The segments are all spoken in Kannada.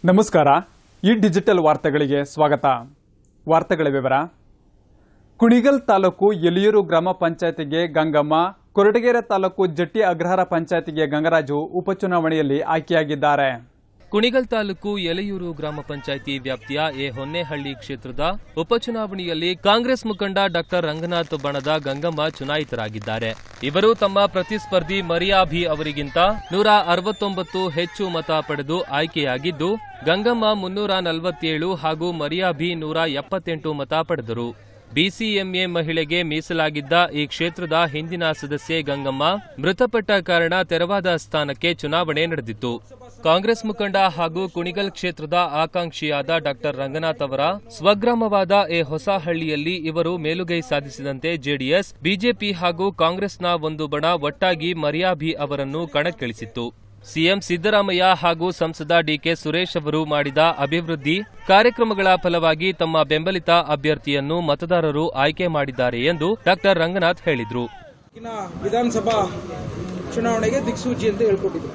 ನಮಸ್ಕಾರ ಈ ಡಿಜಿಟಲ್ ವಾರ್ತೆಗಳಿಗೆ ಸ್ವಾಗತ ವಾರ್ತೆಗಳ ವಿವರ ಕುಣಿಗಲ್ ತಾಲೂಕು ಯಲಿಯೂರು ಗ್ರಾಮ ಪಂಚಾಯತಿಗೆ ಗಂಗಮ್ಮ ಕೊರಟಗೆರೆ ತಾಲೂಕು ಜಟ್ಟಿ ಅಗ್ರಹಾರ ಪಂಚಾಯತಿಗೆ ಗಂಗರಾಜು ಉಪಚುನಾವಣೆಯಲ್ಲಿ ಆಯ್ಕೆಯಾಗಿದ್ದಾರೆ ಕುಣಿಗಲ್ ತಾಲೂಕು ಯಲೆಯೂರು ಗ್ರಾಮ ಪಂಚಾಯಿತಿ ವ್ಯಾಪ್ತಿಯ ಎ ಹೊನ್ನೇಹಳ್ಳಿ ಕ್ಷೇತ್ರದ ಉಪಚುನಾವಣೆಯಲ್ಲಿ ಕಾಂಗ್ರೆಸ್ ಮುಖಂಡ ಡಾಕ್ಟರ್ ರಂಗನಾಥ್ ಬಣದ ಗಂಗಮ್ಮ ಚುನಾಯಿತರಾಗಿದ್ದಾರೆ ಇವರು ತಮ್ಮ ಪ್ರತಿಸ್ಪರ್ಧಿ ಮರಿಯಾಭಿ ಅವರಿಗಿಂತ ನೂರ ಅರವತ್ತೊಂಬತ್ತು ಹೆಚ್ಚು ಮತ ಪಡೆದು ಆಯ್ಕೆಯಾಗಿದ್ದು ಗಂಗಮ್ಮ ಮುನ್ನೂರ ನಲವತ್ತೇಳು ಹಾಗೂ ಮರಿಯಾಭಿ ನೂರ ಎಪ್ಪತ್ತೆಂಟು ಮತ ಪಡೆದರು ಬಿಸಿಎಂಎ ಮಹಿಳೆಗೆ ಮೀಸಲಾಗಿದ್ದ ಈ ಕ್ಷೇತ್ರದ ಹಿಂದಿನ ಸದಸ್ಯೆ ಗಂಗಮ್ಮ ಮೃತಪಟ್ಟ ಕಾರಣ ತೆರವಾದ ಸ್ಥಾನಕ್ಕೆ ಚುನಾವಣೆ ನಡೆದಿತ್ತು ಕಾಂಗ್ರೆಸ್ ಮುಖಂಡ ಹಾಗೂ ಕುಣಿಗಲ್ ಕ್ಷೇತ್ರದ ಆಕಾಂಕ್ಷಿಯಾದ ಡಾಕ್ಟರ್ ರಂಗನಾಥ್ ಅವರ ಸ್ವಗ್ರಾಮವಾದ ಎ ಹೊಸಹಳ್ಳಿಯಲ್ಲಿ ಇವರು ಮೇಲುಗೈ ಸಾಧಿಸಿದಂತೆ ಜೆಡಿಎಸ್ ಬಿಜೆಪಿ ಹಾಗೂ ಕಾಂಗ್ರೆಸ್ನ ಒಂದು ಬಣ ಒಟ್ಟಾಗಿ ಮರಿಯಾಭಿ ಅವರನ್ನು ಕಣಕ್ಕಿಳಿಸಿತ್ತು ಸಿಎಂ ಸಿದ್ದರಾಮಯ್ಯ ಹಾಗೂ ಸಂಸದ ಡಿಕೆ ಸುರೇಶ್ ಅವರು ಮಾಡಿದ ಅಭಿವೃದ್ಧಿ ಕಾರ್ಯಕ್ರಮಗಳ ಫಲವಾಗಿ ತಮ್ಮ ಬೆಂಬಲಿತ ಅಭ್ಯರ್ಥಿಯನ್ನು ಮತದಾರರು ಆಯ್ಕೆ ಮಾಡಿದ್ದಾರೆ ಎಂದು ಡಾಕ್ಟರ್ ರಂಗನಾಥ್ ಹೇಳಿದರು ಇನ್ನ ವಿಧಾನಸಭಾ ಚುನಾವಣೆಗೆ ದಿಕ್ಸೂಚಿ ಅಂತ ಹೇಳ್ಕೊಟ್ಟಿದ್ರು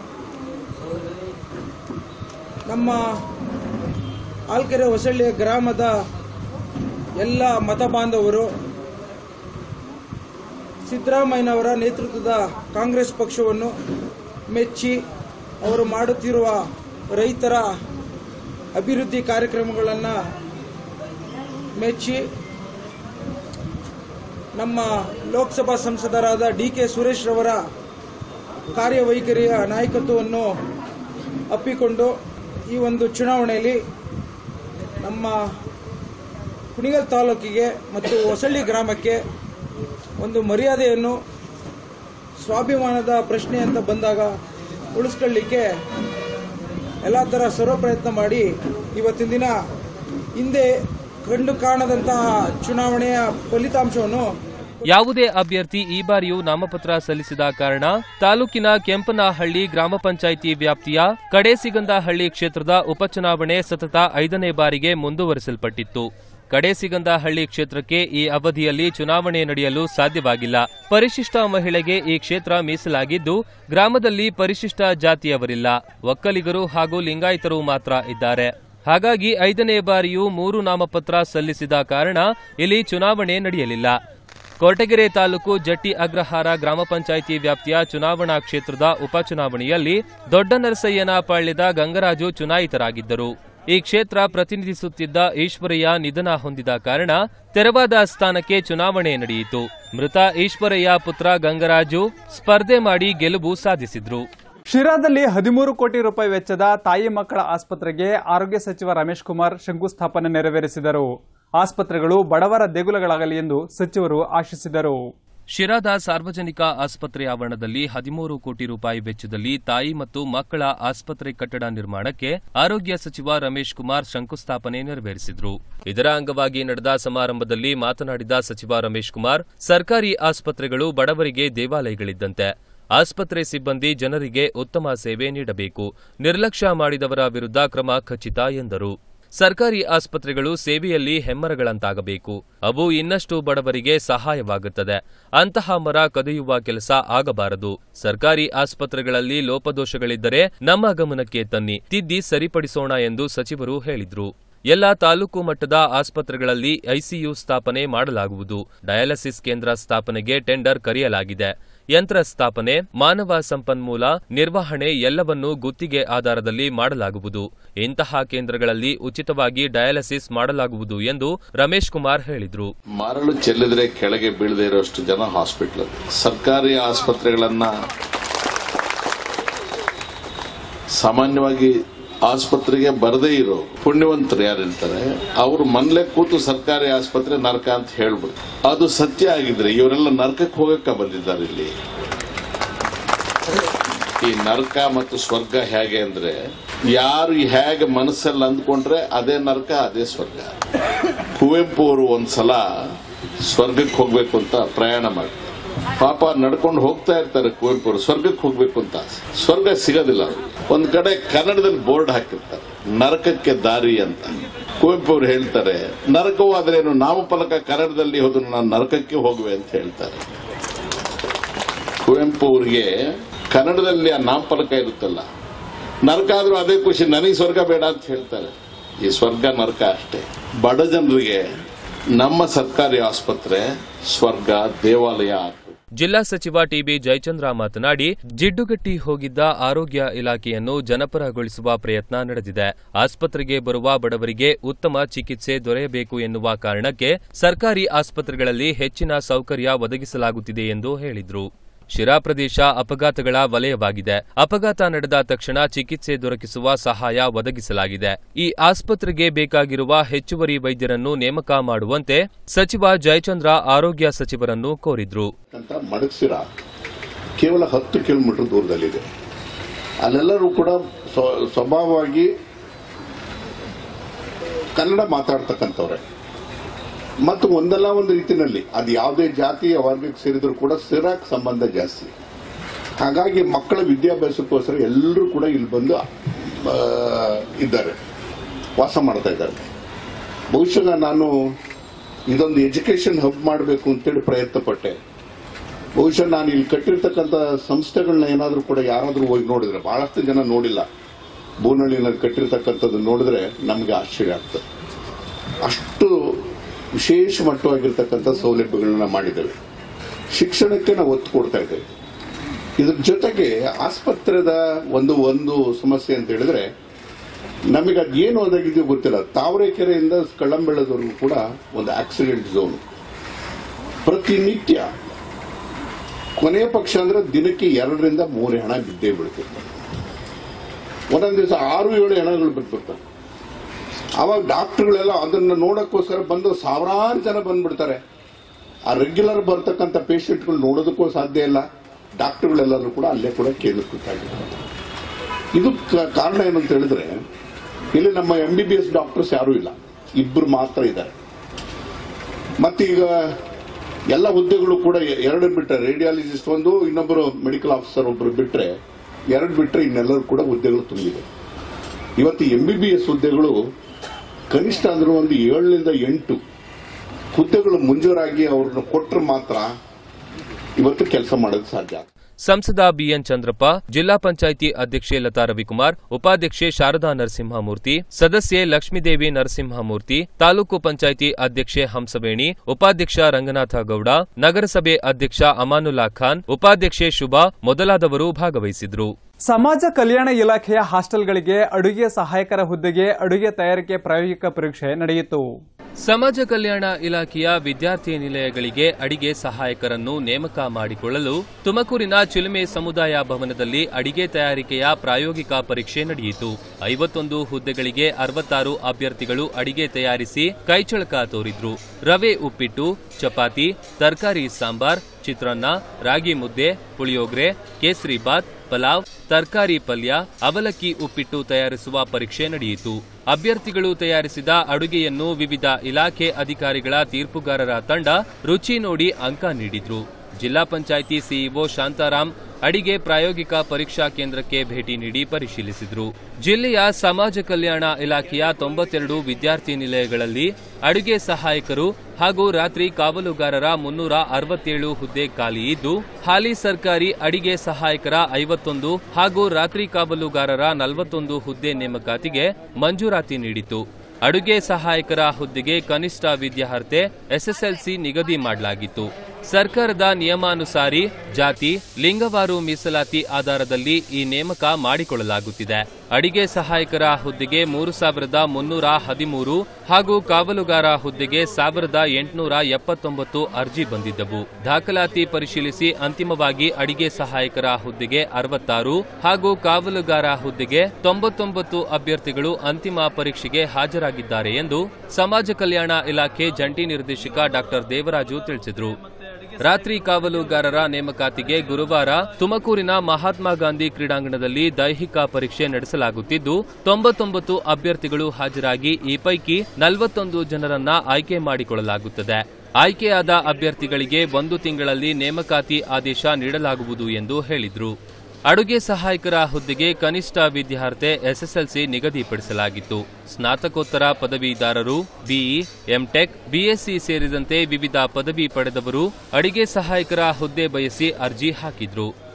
ನಮ್ಮ ಆಲ್ಕೆರೆ ಹೊಸಳ್ಳಿಯ ಗ್ರಾಮದ ಎಲ್ಲ ಮತ ಬಾಂಧವರು ಸಿದ್ದರಾಮಯ್ಯನವರ ನೇತೃತ್ವದ ಕಾಂಗ್ರೆಸ್ ಪಕ್ಷವನ್ನು ಮೆಚ್ಚಿ ಅವರು ಮಾಡುತ್ತಿರುವ ರೈತರ ಅಭಿವೃದ್ಧಿ ಕಾರ್ಯಕ್ರಮಗಳನ್ನು ಮೆಚ್ಚಿ ನಮ್ಮ ಲೋಕಸಭಾ ಸಂಸದರಾದ ಡಿ ಕೆ ಸುರೇಶ್ ರವರ ಕಾರ್ಯವೈಖರಿಯ ನಾಯಕತ್ವವನ್ನು ಅಪ್ಪಿಕೊಂಡು ಈ ಒಂದು ಚುನಾವಣೆಯಲ್ಲಿ ನಮ್ಮ ಕುಣಿಗಲ್ ತಾಲೂಕಿಗೆ ಮತ್ತು ಹೊಸಳ್ಳಿ ಗ್ರಾಮಕ್ಕೆ ಒಂದು ಮರ್ಯಾದೆಯನ್ನು ಸ್ವಾಭಿಮಾನದ ಪ್ರಶ್ನೆ ಅಂತ ಬಂದಾಗ ಉಳಿಸ್ಕೊಳ್ಳಿಕ್ಕೆ ಎಲ್ಲ ಥರ ಸರ್ವ ಪ್ರಯತ್ನ ಮಾಡಿ ಇವತ್ತಿನ ದಿನ ಹಿಂದೆ ಕಂಡು ಕಾಣದಂತಹ ಚುನಾವಣೆಯ ಫಲಿತಾಂಶವನ್ನು ಯಾವುದೇ ಅಭ್ಯರ್ಥಿ ಈ ಬಾರಿಯೂ ನಾಮಪತ್ರ ಸಲ್ಲಿಸಿದ ಕಾರಣ ತಾಲೂಕಿನ ಕೆಂಪನಹಳ್ಳಿ ಗ್ರಾಮ ಪಂಚಾಯಿತಿ ವ್ಯಾಪ್ತಿಯ ಕಡೇಸಿಗಂದಹಳ್ಳಿ ಕ್ಷೇತ್ರದ ಉಪಚುನಾವಣೆ ಸತತ ಐದನೇ ಬಾರಿಗೆ ಮುಂದುವರಿಸಲ್ಪಟ್ಟಿತ್ತು ಕಡೇಸಿಗಂದಹಳ್ಳಿ ಕ್ಷೇತ್ರಕ್ಕೆ ಈ ಅವಧಿಯಲ್ಲಿ ಚುನಾವಣೆ ನಡೆಯಲು ಸಾಧ್ಯವಾಗಿಲ್ಲ ಪರಿಶಿಷ್ಟ ಮಹಿಳೆಗೆ ಈ ಕ್ಷೇತ್ರ ಮೀಸಲಾಗಿದ್ದು ಗ್ರಾಮದಲ್ಲಿ ಪರಿಶಿಷ್ಟ ಜಾತಿಯವರಿಲ್ಲ ಒಕ್ಕಲಿಗರು ಹಾಗೂ ಲಿಂಗಾಯತರು ಮಾತ್ರ ಇದ್ದಾರೆ ಹಾಗಾಗಿ ಐದನೇ ಬಾರಿಯೂ ಮೂರು ನಾಮಪತ್ರ ಸಲ್ಲಿಸಿದ ಕಾರಣ ಇಲ್ಲಿ ಚುನಾವಣೆ ನಡೆಯಲಿಲ್ಲ ಕೊರಟಗೆರೆ ತಾಲೂಕು ಜಟ್ಟಿ ಅಗ್ರಹಾರ ಗ್ರಾಮ ಪಂಚಾಯಿತಿ ವ್ಯಾಪ್ತಿಯ ಚುನಾವಣಾ ಕ್ಷೇತ್ರದ ಉಪಚುನಾವಣೆಯಲ್ಲಿ ದೊಡ್ಡ ನರಸಯ್ಯನ ಪಾಳ್ಯದ ಗಂಗರಾಜು ಚುನಾಯಿತರಾಗಿದ್ದರು ಈ ಕ್ಷೇತ್ರ ಪ್ರತಿನಿಧಿಸುತ್ತಿದ್ದ ಈಶ್ವರಯ್ಯ ನಿಧನ ಹೊಂದಿದ ಕಾರಣ ತೆರವಾದ ಸ್ಥಾನಕ್ಕೆ ಚುನಾವಣೆ ನಡೆಯಿತು ಮೃತ ಈಶ್ವರಯ್ಯ ಪುತ್ರ ಗಂಗರಾಜು ಸ್ಪರ್ಧೆ ಮಾಡಿ ಗೆಲುವು ಸಾಧಿಸಿದ್ರು ಶಿರಾದಲ್ಲಿ ಹದಿಮೂರು ಕೋಟಿ ರೂಪಾಯಿ ವೆಚ್ಚದ ತಾಯಿ ಮಕ್ಕಳ ಆಸ್ಪತ್ರೆಗೆ ಆರೋಗ್ಯ ಸಚಿವ ರಮೇಶ್ ಕುಮಾರ್ ಶಂಕುಸ್ಥಾಪನೆ ನೆರವೇರಿಸಿದರು ಆಸ್ಪತ್ರೆಗಳು ಬಡವರ ದೇಗುಲಗಳಾಗಲಿ ಎಂದು ಸಚಿವರು ಆಶಿಸಿದರು ಶಿರಾದ ಸಾರ್ವಜನಿಕ ಆಸ್ಪತ್ರೆ ಆವರಣದಲ್ಲಿ ಹದಿಮೂರು ಕೋಟಿ ರೂಪಾಯಿ ವೆಚ್ಚದಲ್ಲಿ ತಾಯಿ ಮತ್ತು ಮಕ್ಕಳ ಆಸ್ಪತ್ರೆ ಕಟ್ಟಡ ನಿರ್ಮಾಣಕ್ಕೆ ಆರೋಗ್ಯ ಸಚಿವ ರಮೇಶ್ ಕುಮಾರ್ ಶಂಕುಸ್ಥಾಪನೆ ನೆರವೇರಿಸಿದರು ಇದರ ಅಂಗವಾಗಿ ನಡೆದ ಸಮಾರಂಭದಲ್ಲಿ ಮಾತನಾಡಿದ ಸಚಿವ ರಮೇಶ್ ಕುಮಾರ್ ಸರ್ಕಾರಿ ಆಸ್ಪತ್ರೆಗಳು ಬಡವರಿಗೆ ದೇವಾಲಯಗಳಿದ್ದಂತೆ ಆಸ್ಪತ್ರೆ ಸಿಬ್ಬಂದಿ ಜನರಿಗೆ ಉತ್ತಮ ಸೇವೆ ನೀಡಬೇಕು ನಿರ್ಲಕ್ಷ್ಯ ಮಾಡಿದವರ ವಿರುದ್ಧ ಕ್ರಮ ಖಚಿತ ಎಂದರು ಸರ್ಕಾರಿ ಆಸ್ಪತ್ರೆಗಳು ಸೇವೆಯಲ್ಲಿ ಹೆಮ್ಮರಗಳಂತಾಗಬೇಕು ಅವು ಇನ್ನಷ್ಟು ಬಡವರಿಗೆ ಸಹಾಯವಾಗುತ್ತದೆ ಅಂತಹ ಮರ ಕದಿಯುವ ಕೆಲಸ ಆಗಬಾರದು ಸರ್ಕಾರಿ ಆಸ್ಪತ್ರೆಗಳಲ್ಲಿ ಲೋಪದೋಷಗಳಿದ್ದರೆ ನಮ್ಮ ಗಮನಕ್ಕೆ ತನ್ನಿ ತಿದ್ದಿ ಸರಿಪಡಿಸೋಣ ಎಂದು ಸಚಿವರು ಹೇಳಿದ್ರು ಎಲ್ಲ ತಾಲೂಕು ಮಟ್ಟದ ಆಸ್ಪತ್ರೆಗಳಲ್ಲಿ ಐಸಿಯು ಸ್ಥಾಪನೆ ಮಾಡಲಾಗುವುದು ಡಯಾಲಿಸಿಸ್ ಕೇಂದ್ರ ಸ್ಥಾಪನೆಗೆ ಟೆಂಡರ್ ಕರೆಯಲಾಗಿದೆ ಯಂತ್ರ ಸ್ಥಾಪನೆ ಮಾನವ ಸಂಪನ್ಮೂಲ ನಿರ್ವಹಣೆ ಎಲ್ಲವನ್ನೂ ಗುತ್ತಿಗೆ ಆಧಾರದಲ್ಲಿ ಮಾಡಲಾಗುವುದು ಇಂತಹ ಕೇಂದ್ರಗಳಲ್ಲಿ ಉಚಿತವಾಗಿ ಡಯಾಲಿಸಿಸ್ ಮಾಡಲಾಗುವುದು ಎಂದು ರಮೇಶ್ ಕುಮಾರ್ ಹೇಳಿದರು ಮರಳು ಚೆಲ್ಲಿದ್ರೆ ಕೆಳಗೆ ಬೀಳದೆ ಇರೋಷ್ಟು ಜನ ಹಾಸ್ಪಿಟಲ್ ಸರ್ಕಾರಿ ಆಸ್ಪತ್ರೆಗಳನ್ನ ಸಾಮಾನ್ಯವಾಗಿ ಆಸ್ಪತ್ರೆಗೆ ಬರದೇ ಇರೋ ಪುಣ್ಯವಂತರು ಯಾರಿರ್ತಾರೆ ಅವರು ಮನೇಲೆ ಕೂತು ಸರ್ಕಾರಿ ಆಸ್ಪತ್ರೆ ನರಕ ಅಂತ ಹೇಳ್ಬಿಡು ಅದು ಸತ್ಯ ಆಗಿದ್ರೆ ಇವರೆಲ್ಲ ನರಕಕ್ಕೆ ಹೋಗಕ್ಕ ಬಂದಿದ್ದಾರೆ ಇಲ್ಲಿ ಈ ನರಕ ಮತ್ತು ಸ್ವರ್ಗ ಹೇಗೆ ಅಂದ್ರೆ ಯಾರು ಹೇಗೆ ಮನಸ್ಸಲ್ಲಿ ಅಂದ್ಕೊಂಡ್ರೆ ಅದೇ ನರಕ ಅದೇ ಸ್ವರ್ಗ ಕುವೆಂಪು ಅವರು ಒಂದ್ಸಲ ಸ್ವರ್ಗಕ್ಕೆ ಹೋಗ್ಬೇಕು ಅಂತ ಪ್ರಯಾಣ ಮಾಡಿ ಪಾಪ ನಡ್ಕೊಂಡು ಹೋಗ್ತಾ ಇರ್ತಾರೆ ಕುವೆಂಪು ಅವರು ಸ್ವರ್ಗಕ್ಕೆ ಹೋಗ್ಬೇಕು ಅಂತ ಸ್ವರ್ಗ ಸಿಗೋದಿಲ್ಲ ಅವ್ರಿಗೆ. ಒಂದ್ ಕಡೆ ಕನ್ನಡದಲ್ಲಿ ಬೋರ್ಡ್ ಹಾಕಿರ್ತಾರೆ ನರಕಕ್ಕೆ ದಾರಿ ಅಂತ ಕುವೆಂಪು ಅವರು ಹೇಳ್ತಾರೆ ನರಕವು ಆದ್ರೇನು ನಾಮಫಲಕ ಕನ್ನಡದಲ್ಲಿ ಹೋದ್ರು ನಾನು ನರಕಕ್ಕೆ ಹೋಗುವೆ ಅಂತ ಹೇಳ್ತಾರೆ ಕುವೆಂಪು ಅವರಿಗೆ ಕನ್ನಡದಲ್ಲಿ ಆ ನಾಮಫಲಕ ಇರುತ್ತಲ್ಲ ನರಕ ಆದ್ರೂ ಅದೇ ಖುಷಿ ನನಗೆ ಸ್ವರ್ಗ ಬೇಡ ಅಂತ ಹೇಳ್ತಾರೆ ಈ ಸ್ವರ್ಗ ನರಕ ಅಷ್ಟೇ ಬಡ ಜನರಿಗೆ ನಮ್ಮ ಸರ್ಕಾರಿ ಆಸ್ಪತ್ರೆ ಸ್ವರ್ಗ ದೇವಾಲಯ ಆಗ್ತದೆ ಜಿಲ್ಲಾ ಸಚಿವ ಟಿಬಿ ಜಯಚಂದ್ರ ಮಾತನಾಡಿ ಜಿಡ್ಡುಗಟ್ಟಿ ಹೋಗಿದ್ದ ಆರೋಗ್ಯ ಇಲಾಖೆಯನ್ನು ಜನಪರಗೊಳಿಸುವ ಪ್ರಯತ್ನ ನಡೆದಿದೆ ಆಸ್ಪತ್ರೆಗೆ ಬರುವ ಬಡವರಿಗೆ ಉತ್ತಮ ಚಿಕಿತ್ಸೆ ದೊರೆಯಬೇಕು ಎನ್ನುವ ಕಾರಣಕ್ಕೆ ಸರ್ಕಾರಿ ಆಸ್ಪತ್ರೆಗಳಲ್ಲಿ ಹೆಚ್ಚಿನ ಸೌಕರ್ಯ ಒದಗಿಸಲಾಗುತ್ತಿದೆ ಎಂದು ಹೇಳಿದ್ರು ಶಿರಾ ಪ್ರದೇಶ ಅಪಘಾತಗಳ ವಲಯವಾಗಿದೆ ಅಪಘಾತ ನಡೆದ ತಕ್ಷಣ ಚಿಕಿತ್ಸೆ ದೊರಕಿಸುವ ಸಹಾಯ ಒದಗಿಸಲಾಗಿದೆ ಈ ಆಸ್ಪತ್ರೆಗೆ ಬೇಕಾಗಿರುವ ಹೆಚ್ಚುವರಿ ವೈದ್ಯರನ್ನು ನೇಮಕ ಮಾಡುವಂತೆ ಸಚಿವ ಜಯಚಂದ್ರ ಆರೋಗ್ಯ ಸಚಿವರನ್ನು ಕೋರಿದ್ರು ಅಂತ ಮಡಗ್ಸಿರ ಕೇವಲ ಹತ್ತು ಕಿಲೋಮೀಟರ್ ದೂರದಲ್ಲಿದೆ ಅಲ್ಲೆಲ್ಲರೂ ಕೂಡ ಸ್ವ- ಸ್ವಭಾವವಾಗಿ ಕನ್ನಡ ಮಾತಾಡ್ತಕ್ಕಂಥವ್ರೆ ಮತ್ತು ಒಂದಲ್ಲ ಒಂದು ರೀತಿಯಲ್ಲಿ ಅದು ಯಾವುದೇ ಜಾತಿಯ ವರ್ಗಕ್ಕೆ ಸೇರಿದ್ರು ಕೂಡ ಸ್ಥಿರಕ್ಕೆ ಸಂಬಂಧ ಜಾಸ್ತಿ ಹಾಗಾಗಿ ಮಕ್ಕಳ ವಿದ್ಯಾಭ್ಯಾಸಕ್ಕೋಸ್ಕರ ಎಲ್ಲರೂ ಕೂಡ ಇಲ್ಲಿ ಬಂದು ಆ, ಇದ್ದಾರೆ ವಾಸ ಮಾಡ್ತಾ ಇದ್ದಾರೆ ಬಹುಶಃ ನಾನು ಇದೊಂದು ಎಜುಕೇಶನ್ ಹಬ್ ಮಾಡಬೇಕು ಅಂತೇಳಿ ಪ್ರಯತ್ನ ಪಟ್ಟೆ ಬಹುಶಃ ನಾನು ಇಲ್ಲಿ ಕಟ್ಟಿರ್ತಕ್ಕಂಥ ಸಂಸ್ಥೆಗಳನ್ನ ಏನಾದರೂ ಕೂಡ ಯಾರಾದರೂ ಹೋಗಿ ನೋಡಿದ್ರೆ ಬಹಳಷ್ಟು ಜನ ನೋಡಿಲ್ಲ ಬೂನಹಳ್ಳಿನಲ್ಲಿ ಕಟ್ಟಿರ್ತಕ್ಕಂಥದ್ದು ನೋಡಿದ್ರೆ ನಮಗೆ ಆಶ್ಚರ್ಯ ಆಗ್ತದೆ ಅಷ್ಟು ವಿಶೇಷ ಮಟ್ಟವಾಗಿರ್ತಕ್ಕಂಥ ಸೌಲಭ್ಯಗಳನ್ನ ಮಾಡಿದ್ದೇವೆ ಶಿಕ್ಷಣಕ್ಕೆ ನಾವು ಒತ್ತು ಕೊಡ್ತಾ ಇದ್ದೇವೆ ಇದ್ರ ಜೊತೆಗೆ ಆಸ್ಪತ್ರೆದ ಒಂದು ಒಂದು ಸಮಸ್ಯೆ ಅಂತ ಹೇಳಿದ್ರೆ ನಮಗೆ ಅದು ಏನು ಒದಗಿದೆಯೋ ಗೊತ್ತಿಲ್ಲ ತಾವರೆಕೆರೆಯಿಂದ ಕಳ್ಳಂಬೆಳದವರೆಗೂ ಕೂಡ ಒಂದು ಆಕ್ಸಿಡೆಂಟ್ ಝೋನ್ ಪ್ರತಿನಿತ್ಯ ಕೊನೆಯ ಪಕ್ಷ ಅಂದ್ರೆ ದಿನಕ್ಕೆ ಎರಡರಿಂದ ಮೂರು ಹೆಣ ಬಿದ್ದೇ ಬೀಳ್ತಿರ್ತವೆ ಒಂದೊಂದು ದಿವಸ ಆರು ಏಳು ಹೆಣಗಳು ಬಿಟ್ಬಿಡ್ತವೆ ಅವಾಗ ಡಾಕ್ಟರ್ಗಳೆಲ್ಲ ಅದನ್ನ ನೋಡಕ್ಕೋಸ್ಕರ ಬಂದು ಸಾವಿರಾರು ಜನ ಬಂದ್ಬಿಡ್ತಾರೆ ಆ ರೆಗ್ಯುಲರ್ ಬರ್ತಕ್ಕಂಥ ಪೇಷಂಟ್ಗಳು ನೋಡೋದಕ್ಕೂ ಸಾಧ್ಯ ಇಲ್ಲ ಡಾಕ್ಟರ್ಗಳೆಲ್ಲರೂ ಕೂಡ ಅಲ್ಲೇ ಕೂಡ ಕೇಂದ್ರೀಕೃತಾಗಿರ್ತಾರೆ ಇದು ಕ- ಕಾರಣ ಏನು ಅಂತ ಹೇಳಿದ್ರೆ ಇಲ್ಲಿ ನಮ್ಮ M B B S doctors ಯಾರೂ ಇಲ್ಲ ಇಬ್ಬರು ಮಾತ್ರ ಇದ್ದಾರೆ ಮತ್ತೀಗ ಎಲ್ಲ ಹುದ್ದೆಗಳು ಕೂಡ ಎ- ಎರಡು ಬಿಟ್ರೆ ರೇಡಿಯಾಲಜಿಸ್ಟ್ ಒಂದು ಇನ್ನೊಬ್ಬರು ಮೆಡಿಕಲ್ ಆಫೀಸರ್ ಒಬ್ಬರು ಬಿಟ್ರೆ ಎರಡು ಬಿಟ್ರೆ ಇನ್ನೆಲ್ಲರೂ ಕೂಡ ಹುದ್ದೆಗಳು ತುಂಬಿದೆ ಇವತ್ತು ಎಂ ಬಿ ಬಿ ಎಸ್ ಹುದ್ದೆಗಳು ಕನಿಷ್ಠ ಅಂದ್ರೆ ಒಂದು ಏಳರಿಂದ ಎಂಟು ಹುದ್ದೆಗಳು ಮಂಜೂರಾಗಿ ಅವ್ರನ್ನ ಕೊಟ್ಟರೆ ಮಾತ್ರ ಇವತ್ತು ಕೆಲಸ ಮಾಡೋದು ಸಾಧ್ಯ ಸಂಸದ ಬಿಎನ್ ಚಂದ್ರಪ್ಪ ಜಿಲ್ಲಾ ಪಂಚಾಯಿತಿ ಅಧ್ಯಕ್ಷೆ ಲತಾ ರವಿಕುಮಾರ್ ಉಪಾಧ್ಯಕ್ಷೆ ಶಾರದಾ ನರಸಿಂಹಮೂರ್ತಿ ಸದಸ್ಯೆ ಲಕ್ಷ್ಮೀದೇವಿ ನರಸಿಂಹಮೂರ್ತಿ ತಾಲೂಕು ಪಂಚಾಯಿತಿ ಅಧ್ಯಕ್ಷೆ ಹಂಸವೇಣಿ ಉಪಾಧ್ಯಕ್ಷ ರಂಗನಾಥ ಗೌಡ ನಗರಸಭೆ ಅಧ್ಯಕ್ಷ ಅಮಾನುಲ್ಲಾ ಖಾನ್ ಉಪಾಧ್ಯಕ್ಷೆ ಶುಭಾ ಮೊದಲಾದವರು ಭಾಗವಹಿಸಿದ್ರು ಸಮಾಜ ಕಲ್ಯಾಣ ಇಲಾಖೆಯ ಹಾಸ್ಟೆಲ್ಗಳಿಗೆ ಅಡುಗೆ ಸಹಾಯಕರ ಹುದ್ದೆಗೆ ಅಡುಗೆ ತಯಾರಿಕೆ ಪ್ರಾಯೋಗಿಕ ಪರೀಕ್ಷೆ ನಡೆಯಿತು ಸಮಾಜ ಕಲ್ಯಾಣ ಇಲಾಖೆಯ ವಿದ್ಯಾರ್ಥಿ ನಿಲಯಗಳಿಗೆ ಅಡಿಗೆ ಸಹಾಯಕರನ್ನು ನೇಮಕ ಮಾಡಿಕೊಳ್ಳಲು ತುಮಕೂರಿನ ಚಿಲುಮೆ ಸಮುದಾಯ ಭವನದಲ್ಲಿ ಅಡಿಗೆ ತಯಾರಿಕೆಯ ಪ್ರಾಯೋಗಿಕ ಪರೀಕ್ಷೆ ನಡೆಯಿತು ಐವತ್ತೊಂದು ಹುದ್ದೆಗಳಿಗೆ ಅರವತ್ತಾರು ಅಭ್ಯರ್ಥಿಗಳು ಅಡಿಗೆ ತಯಾರಿಸಿ ಕೈಚಳಕ ತೋರಿದ್ರು ರವೆ ಉಪ್ಪಿಟ್ಟು ಚಪಾತಿ ತರಕಾರಿ ಸಾಂಬಾರ್ ಚಿತ್ರಾನ್ನ ರಾಗಿ ಮುದ್ದೆ ಪುಳಿಯೋಗರೆ ಕೇಸರಿ ಬಾತ್ ಪಲಾವ್ ತರಕಾರಿ ಪಲ್ಯ ಅವಲಕ್ಕಿ ಉಪ್ಪಿಟ್ಟು ತಯಾರಿಸುವ ಪರೀಕ್ಷೆ ನಡೆಯಿತು ಅಭ್ಯರ್ಥಿಗಳು ತಯಾರಿಸಿದ ಅಡುಗೆಯನ್ನು ವಿವಿಧ ಇಲಾಖೆ ಅಧಿಕಾರಿಗಳ ತೀರ್ಪುಗಾರರ ತಂಡ ರುಚಿ ನೋಡಿ ಅಂಕ ನೀಡಿದ್ರು ಜಿಲ್ಲಾ ಪಂಚಾಯಿತಿ ಸಿಇಒ ಶಾಂತಾರಾಮ್ ಅಡಿಗೆ ಪ್ರಾಯೋಗಿಕ ಪರೀಕ್ಷಾ ಕೇಂದ್ರಕ್ಕೆ ಭೇಟಿ ನೀಡಿ ಪರಿಶೀಲಿಸಿದ್ರು ಜಿಲ್ಲೆಯ ಸಮಾಜ ಕಲ್ಯಾಣ ಇಲಾಖೆಯ ತೊಂಬತ್ತೆರಡು ವಿದ್ಯಾರ್ಥಿ ನಿಲಯಗಳಲ್ಲಿ ಅಡುಗೆ ಸಹಾಯಕರು ಹಾಗೂ ರಾತ್ರಿ ಕಾವಲುಗಾರರ ಮುನ್ನೂರ ಅರವತ್ತೇಳು ಹುದ್ದೆ ಖಾಲಿ ಇದ್ದು ಹಾಲಿ ಸರ್ಕಾರಿ ಅಡಿಗೆ ಸಹಾಯಕರ ಐವತ್ತೊಂದು ಹಾಗೂ ರಾತ್ರಿ ಕಾವಲುಗಾರರ ನಲವತ್ತೊಂದು ಹುದ್ದೆ ನೇಮಕಾತಿಗೆ ಮಂಜೂರಾತಿ ನೀಡಿತು ಅಡುಗೆ ಸಹಾಯಕರ ಹುದ್ದೆಗೆ ಕನಿಷ್ಠ ವಿದ್ಯಾರ್ಹತೆ ಎಸ್ಎಸ್ಎಲ್ಸಿ ನಿಗದಿ ಮಾಡಲಾಗಿತ್ತು ಸರ್ಕಾರದ ನಿಯಮಾನುಸಾರಿ ಜಾತಿ ಲಿಂಗವಾರು ಮೀಸಲಾತಿ ಆಧಾರದಲ್ಲಿ ಈ ನೇಮಕ ಮಾಡಿಕೊಳ್ಳಲಾಗುತ್ತಿದೆ ಅಡಿಗೆ ಸಹಾಯಕರ ಹುದ್ದೆಗೆ ಮೂರು ಸಾವಿರದ ಮುನ್ನೂರ ಹದಿಮೂರು ಹಾಗೂ ಕಾವಲುಗಾರ ಹುದ್ದೆಗೆ ಸಾವಿರದ ಎಂಟುನೂರ ಎಪ್ಪತ್ತೊಂಬತ್ತು ಅರ್ಜಿ ಬಂದಿದ್ದವು ದಾಖಲಾತಿ ಪರಿಶೀಲಿಸಿ ಅಂತಿಮವಾಗಿ ಅಡಿಗೆ ಸಹಾಯಕರ ಹುದ್ದೆಗೆ ಅರವತ್ತಾರು ಹಾಗೂ ಕಾವಲುಗಾರ ಹುದ್ದೆಗೆ ತೊಂಬತ್ತೊಂಬತ್ತು ಅಭ್ಯರ್ಥಿಗಳು ಅಂತಿಮ ಪರೀಕ್ಷೆಗೆ ಹಾಜರಾಗಿದ್ದಾರೆ ಎಂದು ಸಮಾಜ ಕಲ್ಯಾಣ ಇಲಾಖೆ ಜಂಟಿ ನಿರ್ದೇಶಕ ಡಾಕ್ಟರ್ ದೇವರಾಜು ತಿಳಿಸಿದರು ರಾತ್ರಿ ಕಾವಲುಗಾರರ ನೇಮಕಾತಿಗೆ ಗುರುವಾರ ತುಮಕೂರಿನ ಮಹಾತ್ಮ ಗಾಂಧಿ ಕ್ರೀಡಾಂಗಣದಲ್ಲಿ ದೈಹಿಕ ಪರೀಕ್ಷೆ ನಡೆಸಲಾಗುತ್ತಿದ್ದು ತೊಂಬತ್ತೊಂಬತ್ತು ಅಭ್ಯರ್ಥಿಗಳು ಹಾಜರಾಗಿ ಈ ಪೈಕಿ ನಲವತ್ತೊಂದು ಜನರನ್ನ ಆಯ್ಕೆ ಮಾಡಿಕೊಳ್ಳಲಾಗುತ್ತದೆ ಆಯ್ಕೆಯಾದ ಅಭ್ಯರ್ಥಿಗಳಿಗೆ ಒಂದು ತಿಂಗಳಲ್ಲಿ ನೇಮಕಾತಿ ಆದೇಶ ನೀಡಲಾಗುವುದು ಎಂದು ಹೇಳಿದ್ರು ಅಡುಗೆ ಸಹಾಯಕರ ಹುದ್ದೆಗೆ ಕನಿಷ್ಠ ವಿದ್ಯಾರ್ಹತೆ ಎಸ್ಎಸ್ಎಲ್ಸಿ ನಿಗದಿಪಡಿಸಲಾಗಿತ್ತು ಸ್ನಾತಕೋತ್ತರ ಪದವೀಧರರು ಬಿಇ ಎಂಟೆಕ್ ಬಿಎಸ್ಸಿ ಸೇರಿದಂತೆ ವಿವಿಧ ಪದವಿ ಪಡೆದವರು ಅಡಿಗೆ ಸಹಾಯಕರ ಹುದ್ದೆ ಬಯಸಿ ಅರ್ಜಿ ಹಾಕಿದ್ರು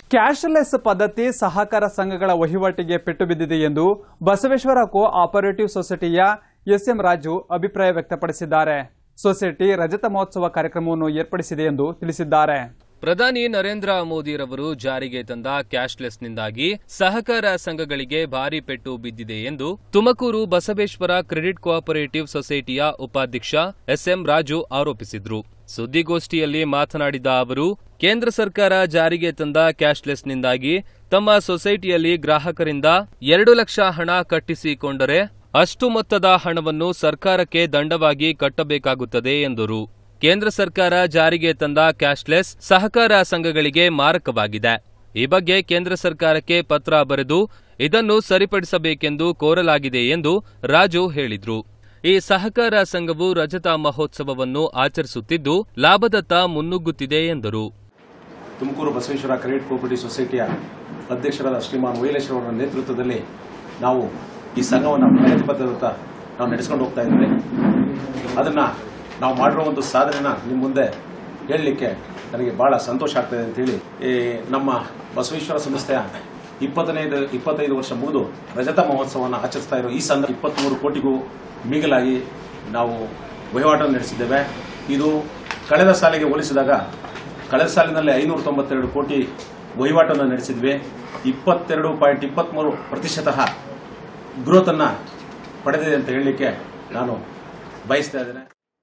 ಕ್ಯಾಶ್ಲೆಸ್ ಪದ್ಧತಿ ಸಹಕಾರ ಸಂಘಗಳ ವಹಿವಾಟಿಗೆ ಪೆಟ್ಟು ಬಿದ್ದಿದೆ ಎಂದು ಬಸವೇಶ್ವರ ಕೋ ಆಪರೇಟಿವ್ ಸೊಸೈಟಿಯ ಎಸ್ಎಂ ರಾಜು ಅಭಿಪ್ರಾಯ ವ್ಯಕ್ತಪಡಿಸಿದ್ದಾರೆ ಸೊಸೈಟಿ ರಜತ ಮಹೋತ್ಸವ ಕಾರ್ಯಕ್ರಮವನ್ನು ಏರ್ಪಡಿಸಿದೆ ಎಂದು ತಿಳಿಸಿದ್ದಾರೆ ಪ್ರಧಾನಿ ನರೇಂದ್ರ ಮೋದಿರವರು ಜಾರಿಗೆ ತಂದ ಕ್ಯಾಶ್ಲೆಸ್ನಿಂದಾಗಿ ಸಹಕಾರ ಸಂಘಗಳಿಗೆ ಭಾರಿ ಪೆಟ್ಟು ಬಿದ್ದಿದೆ ಎಂದು ತುಮಕೂರು ಬಸವೇಶ್ವರ ಕ್ರೆಡಿಟ್ ಕೋಆಪರೇಟಿವ್ ಸೊಸೈಟಿಯ ಉಪಾಧ್ಯಕ್ಷ ಎಸ್ಎಂ ರಾಜು ಆರೋಪಿಸಿದ್ರು ಸುದ್ದಿಗೋಷ್ಠಿಯಲ್ಲಿ ಮಾತನಾಡಿದ ಅವರು ಕೇಂದ್ರ ಸರ್ಕಾರ ಜಾರಿಗೆ ತಂದ ಕ್ಯಾಶ್ಲೆಸ್ನಿಂದಾಗಿ ತಮ್ಮ ಸೊಸೈಟಿಯಲ್ಲಿ ಗ್ರಾಹಕರಿಂದ ಎರಡು ಲಕ್ಷ ಹಣ ಕಟ್ಟಿಸಿಕೊಂಡರೆ ಅಷ್ಟು ಮೊತ್ತದ ಹಣವನ್ನು ಸರ್ಕಾರಕ್ಕೆ ದಂಡವಾಗಿ ಕಟ್ಟಬೇಕಾಗುತ್ತದೆ ಎಂದರು ಕೇಂದ್ರ ಸರ್ಕಾರ ಜಾರಿಗೆ ತಂದ ಕ್ಯಾಶ್ಲೆಸ್ ಸಹಕಾರ ಸಂಘಗಳಿಗೆ ಮಾರಕವಾಗಿದೆ ಈ ಬಗ್ಗೆ ಕೇಂದ್ರ ಸರ್ಕಾರಕ್ಕೆ ಪತ್ರ ಬರೆದು ಇದನ್ನು ಸರಿಪಡಿಸಬೇಕೆಂದು ಕೋರಲಾಗಿದೆ ಎಂದು ರಾಜು ಹೇಳಿದ್ರು ಈ ಸಹಕಾರ ಸಂಘವು ರಜತ ಮಹೋತ್ಸವವನ್ನು ಆಚರಿಸುತ್ತಿದ್ದು ಲಾಭದತ್ತ ಮುನ್ನುಗ್ಗುತ್ತಿದೆ ಎಂದರು ತುಮಕೂರು ಬಸವೇಶ್ವರ ಕ್ರೆಡಿಟ್ ಕೋಆಪರೇಟಿವ್ ಸೊಸೈಟಿಯ ಅಧ್ಯಕ್ಷರಾದ ಶ್ರೀಮಾನ್ ವೈಲೇಶ್ವರ ಅವರ ನೇತೃತ್ವದಲ್ಲಿ ನಾವು ಈ ಸಂಘವನ್ನು ಪ್ರಗತಿಬದ್ಧದತ್ತ ನಾವು ನಡೆಸ್ಕೊಂಡು ಹೋಗ್ತಾ ಇದ್ದೀವಿ ಅದನ್ನ ನಾವು ಮಾಡಿರೋ ಒಂದು ಸಾಧನೆನ ನಿಮ್ಮ ಮುಂದೆ ಹೇಳಲಿಕ್ಕೆ ನನಗೆ ಬಹಳ ಸಂತೋಷ ಆಗ್ತದೆ ಅಂತೇಳಿ ಈ ನಮ್ಮ ಬಸವೇಶ್ವರ ಸಂಸ್ಥೆಯ ಇಪ್ಪತ್ತೈದು ಇಪ್ಪತ್ತೈದು ವರ್ಷ ಮುಗಿದು ರಜತ ಮಹೋತ್ಸವವನ್ನು ಆಚರಿಸ್ತಾ ಇರೋ ಈ ಸಂದರ್ಭ ಇಪ್ಪತ್ತ್ಮೂರು ಕೋಟಿಗೂ ಮೀಗಲಾಗಿ ನಾವು ವಹಿವಾಟನ್ನು ನಡೆಸಿದ್ದೇವೆ ಇದು ಕಳೆದ ಸಾಲಿಗೆ ಹೋಲಿಸಿದಾಗ ಕಳೆದ ಸಾಲಿನಲ್ಲಿ ಐನೂರ ತೊಂಬತ್ತೆರಡು ಕೋಟಿ ವಹಿವಾಟನ್ನು ನಡೆಸಿದ್ವಿ ಇಪ್ಪತ್ತೆರಡು ಪಾಯಿಂಟ್ ಇಪ್ಪತ್ತ್ಮೂರು ಪ್ರತಿಶತ ಗ್ರೋತನ್ನು ಪಡೆದಿದೆ ಅಂತ ಹೇಳಲಿಕ್ಕೆ ನಾನು ಬಯಸ್ತಾ ಇದ್ದೇನೆ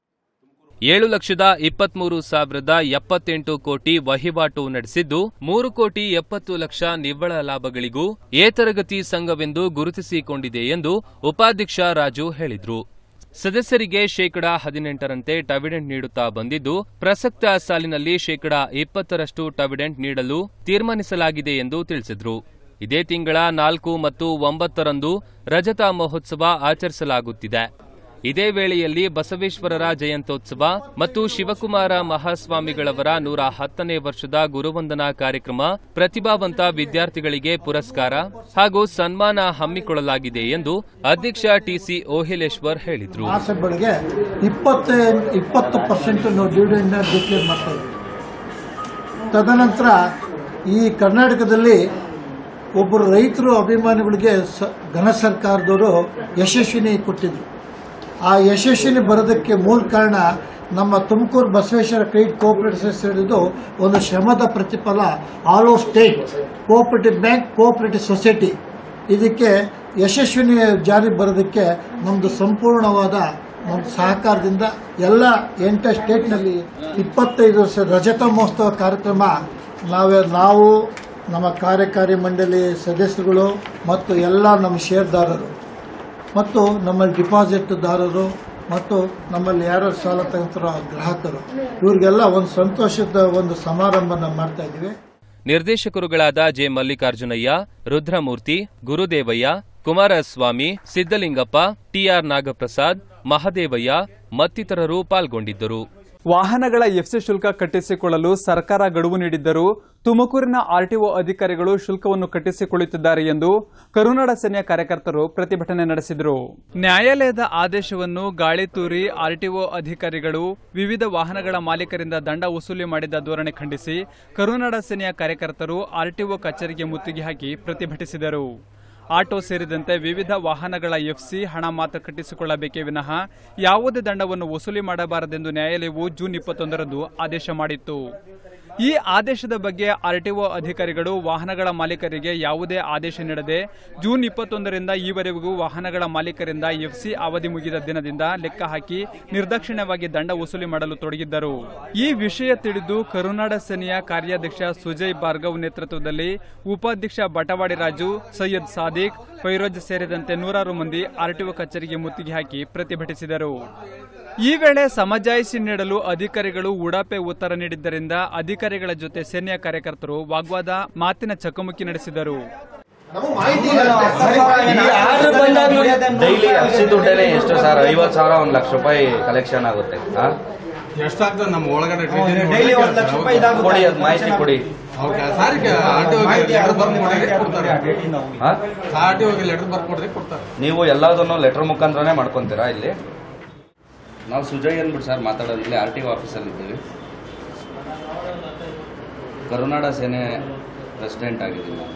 ಏಳು ಲಕ್ಷದ ಇಪ್ಪತ್ಮೂರು ಸಾವಿರದ ಎಪ್ಪತ್ತೆಂಟು ಕೋಟಿ ವಹಿವಾಟು ನಡೆಸಿದ್ದು ಮೂರು ಕೋಟಿ ಎಪ್ಪತ್ತು ಲಕ್ಷ ನಿವ್ವಳ ಲಾಭಗಳಿಗೂ ಏತರಗತಿ ಸಂಘವೆಂದು ಗುರುತಿಸಿಕೊಂಡಿದೆ ಎಂದು ಉಪಾಧ್ಯಕ್ಷ ರಾಜು ಹೇಳಿದ್ರು ಸದಸ್ಯರಿಗೆ ಶೇಕಡಾ ಹದಿನೆಂಟರಂತೆ ಟವಿಡೆಂಟ್ ನೀಡುತ್ತಾ ಬಂದಿದ್ದು ಪ್ರಸಕ್ತ ಸಾಲಿನಲ್ಲಿ ಶೇಕಡಾ ಇಪ್ಪತ್ತರಷ್ಟು ಟವಿಡೆಂಟ್ ನೀಡಲು ತೀರ್ಮಾನಿಸಲಾಗಿದೆ ಎಂದು ತಿಳಿಸಿದ್ರು ಇದೇ ತಿಂಗಳ ನಾಲ್ಕು ಮತ್ತು ಒಂಬತ್ತರಂದು ರಜತ ಮಹೋತ್ಸವ ಆಚರಿಸಲಾಗುತ್ತಿದೆ ಇದೇ ವೇಳೆಯಲ್ಲಿ ಬಸವೇಶ್ವರರ ಜಯಂತ್ಯೋತ್ಸವ ಮತ್ತು ಶಿವಕುಮಾರ ಮಹಾಸ್ವಾಮಿಗಳವರ ನೂರ ಹತ್ತನೇ ವರ್ಷದ ಗುರುವಂದನಾ ಕಾರ್ಯಕ್ರಮ ಪ್ರತಿಭಾವಂತ ವಿದ್ಯಾರ್ಥಿಗಳಿಗೆ ಪುರಸ್ಕಾರ ಹಾಗೂ ಸನ್ಮಾನ ಹಮ್ಮಿಕೊಳ್ಳಲಾಗಿದೆ ಎಂದು ಅಧ್ಯಕ್ಷ ಟಿಸಿ ಓಹಿಲೇಶ್ವರ್ ಹೇಳಿದ್ರು ಮಹಾಸಭೆಗಳಿಗೆ ಇಪ್ಪತ್ತು ಇಪ್ಪತ್ತು ಪರ್ಸೆಂಟ್ ನಾವು ಡಿವಿಡೆಂಡ್ನ ಡಿಕ್ಲೇರ್ ಮಾಡ್ತಾ ಇದ್ದೀವಿ ತದನಂತರ ಈ ಕರ್ನಾಟಕದಲ್ಲಿ ಒಬ್ಬರು ರೈತರು ಅಭಿಮಾನಿಗಳಿಗೆ ಸ ಘನ ಸರ್ಕಾರದವರು ಯಶಸ್ವಿನಿ ಕೊಟ್ಟಿದ್ರು ಆ ಯಶಸ್ವಿನಿ ಬರೋದಕ್ಕೆ ಮೂಲ ಕಾರಣ ನಮ್ಮ ತುಮಕೂರು ಬಸವೇಶ್ವರ ಕ್ರೆಡಿಟ್ ಕೋಆಪರೇಟಿವ್ ಸೊಸೈಟಿದು ಒಂದು ಶ್ರಮದ ಪ್ರತಿಫಲ all over state cooperative bank cooperative society ಇದಕ್ಕೆ ಯಶಸ್ವಿನಿ ಜಾರಿ ಬರೋದಕ್ಕೆ ನಮ್ಮದು ಸಂಪೂರ್ಣವಾದ ಒಂದು ಸಹಕಾರದಿಂದ ಎಲ್ಲ ಎಂಟ ಸ್ಟೇಟ್ನಲ್ಲಿ ಇಪ್ಪತ್ತೈದು ವರ್ಷ ರಜತ ಮಹೋತ್ಸವ ಕಾರ್ಯಕ್ರಮ ನಾವೇ ನಾವು ನಮ್ಮ ಕಾರ್ಯಕಾರಿ ಮಂಡಳಿ ಸದಸ್ಯರುಗಳು ಮತ್ತು ಎಲ್ಲ ನಮ್ಮ ಷೇರ್ದಾರರು ಮತ್ತು ನಮ್ಮಲ್ಲಿ ಡಿಪಾಸಿಟ್ದಾರರು ಮತ್ತು ನಮ್ಮಲ್ಲಿ ಯಾರು ಸಾಲ ತಗೊಂತಾರೋ ಆ ಗ್ರಾಹಕರು ಇವ್ರಿಗೆಲ್ಲ ಒಂದು ಸಂತೋಷದ ಒಂದು ಸಮಾರಂಭನ ಮಾಡ್ತಾ ಇದ್ದೀವಿ ನಿರ್ದೇಶಕರುಗಳಾದ ಜೆ ಮಲ್ಲಿಕಾರ್ಜುನಯ್ಯ ರುದ್ರಮೂರ್ತಿ ಗುರುದೇವಯ್ಯ ಕುಮಾರಸ್ವಾಮಿ ಸಿದ್ದಲಿಂಗಪ್ಪ ಟಿಆರ್ ನಾಗಪ್ರಸಾದ್ ಮಹದೇವಯ್ಯ ಮತ್ತಿತರರು ಪಾಲ್ಗೊಂಡಿದ್ದರು ವಾಹನಗಳ ಎಫ್ಸಿ ಶುಲ್ಕ ಕಟ್ಟಿಸಿಕೊಳ್ಳಲು ಸರ್ಕಾರ ಗಡುವು ನೀಡಿದ್ದರೂ ತುಮಕೂರಿನ ಆರ್ಟಿಒ ಅಧಿಕಾರಿಗಳು ಶುಲ್ಕವನ್ನು ಕಟ್ಟಿಸಿಕೊಳ್ಳುತ್ತಿದ್ದಾರೆ ಎಂದು ಕರುನಾಡ ಸೇನೆಯ ಕಾರ್ಯಕರ್ತರು ಪ್ರತಿಭಟನೆ ನಡೆಸಿದರು ನ್ಯಾಯಾಲಯದ ಆದೇಶವನ್ನು ಗಾಳಿ ತೂರಿ ಆರ್ಟಿಒ ಅಧಿಕಾರಿಗಳು ವಿವಿಧ ವಾಹನಗಳ ಮಾಲೀಕರಿಂದ ದಂಡ ವಸೂಲಿ ಮಾಡಿದ ಧೋರಣೆ ಖಂಡಿಸಿ ಕರುನಾಡ ಸೇನೆಯ ಕಾರ್ಯಕರ್ತರು ಆರ್ಟಿಒ ಕಚೇರಿಗೆ ಮುತ್ತಿಗೆ ಹಾಕಿ ಪ್ರತಿಭಟಿಸಿದರು ಆಟೋ ಸೇರಿದಂತೆ ವಿವಿಧ ವಾಹನಗಳ ಎಫ್ಸಿ ಹಣ ಮಾತ್ರ ಕಟ್ಟಿಸಿಕೊಳ್ಳಬೇಕೇ ವಿನಃ ಯಾವುದೇ ದಂಡವನ್ನು ವಸೂಲಿ ಮಾಡಬಾರದೆಂದು ನ್ಯಾಯಾಲಯವು ಜೂನ್ ಇಪ್ಪತ್ತೊಂದರಂದು ಆದೇಶ ಮಾಡಿತ್ತು ಈ ಆದೇಶದ ಬಗ್ಗೆ ಆರ್ಟಿಒ ಅಧಿಕಾರಿಗಳು ವಾಹನಗಳ ಮಾಲೀಕರಿಗೆ ಯಾವುದೇ ಆದೇಶ ನೀಡದೆ ಜೂನ್ ಇಪ್ಪತ್ತೊಂದರಿಂದ ಈವರೆಗೂ ವಾಹನಗಳ ಮಾಲೀಕರಿಂದ ಎಫ್ಸಿ ಅವಧಿ ಮುಗಿದ ದಿನದಿಂದ ಲೆಕ್ಕ ಹಾಕಿ ನಿರ್ದಾಕ್ಷಿಣ್ಯವಾಗಿ ದಂಡ ವಸೂಲಿ ಮಾಡಲು ತೊಡಗಿದ್ದರು ಈ ವಿಷಯ ತಿಳಿದು ಕರುನಾಡ ಸೇನೆಯ ಕಾರ್ಯಾಧ್ಯಕ್ಷ ಸುಜಯ್ ಭಾರ್ಗವ್ ನೇತೃತ್ವದಲ್ಲಿ ಉಪಾಧ್ಯಕ್ಷ ಬಟವಾಡಿ ರಾಜು ಸೈಯದ್ ಸಾದಿಕ್ ಫೈರೋಜ್ ಸೇರಿದಂತೆ ನೂರಾರು ಮಂದಿ ಆರ್ಟಿಒ ಕಚೇರಿಗೆ ಮುತ್ತಿಗೆ ಹಾಕಿ ಪ್ರತಿಭಟಿಸಿದರು ಈ ವೇಳೆ ಸಮಜಾಯಿಷಿ ನೀಡಲು ಅಧಿಕಾರಿಗಳು ಉಡಾಪೆ ಉತ್ತರ ನೀಡಿದ್ದರಿಂದ ಅಧಿಕಾರಿಗಳ ಜೊತೆ ಸೇನೆಯ ಕಾರ್ಯಕರ್ತರು ವಾಗ್ವಾದ ಮಾತಿನ ಚಕಮಕಿ ನಡೆಸಿದರು ಡೈಲಿ ಹಸಿ ದುಡ್ಡೇನೆ ಎಷ್ಟು ಸರ್ ಐವತ್ತು ಸಾವಿರ ಒಂದು ಲಕ್ಷ ರೂಪಾಯಿ ಕಲೆಕ್ಷನ್ ಆಗುತ್ತೆ ಆ? ಎಷ್ಟಾಗ್ತದೆ ನಮ್ಮ ಒಳಗಡೆ ಡೈಲಿ ಒಂದ್ ಲಕ್ಷ ರೂಪಾಯಿ ಇದಾಗುತ್ತೆ. ಕೊಡಿ ಅದು ಮಾಹಿತಿ ಕೊಡಿ ಸಾರಿಗೆ ಆರ್ ಹೋಗಿ ಲೆಟರ್ ಬರ್ಕೊಡ್ರಿ ಕೊಡ್ತಾರೆ ಆ? ಆರ್ ಹೋಗಿ ಲೆಟರ್ ಬರ್ಕೊಡ್ರಿ ಕೊಡ್ತಾರೆ ನೀವು ಎಲ್ಲದನ್ನು ಲೆಟರ್ ಮುಖಾಂತರನೇ ಮಾಡ್ಕೊಂತೀರಾ ಇಲ್ಲಿ ನಾವು ಸುಜಯ್ ಅಂದ್ಬಿಟ್ಟು ಸರ್ ಮಾತಾಡೋದಿಲ್ಲ ಆರ್ ಟಿ ಒ ಆಫೀಸಲ್ಲಿ ಇದ್ದೀವಿ ಕರುನಾಡ ಸೇನೆ ಪ್ರೆಸಿಡೆಂಟ್ ಆಗಿದ್ದೀನಿ ನಾನು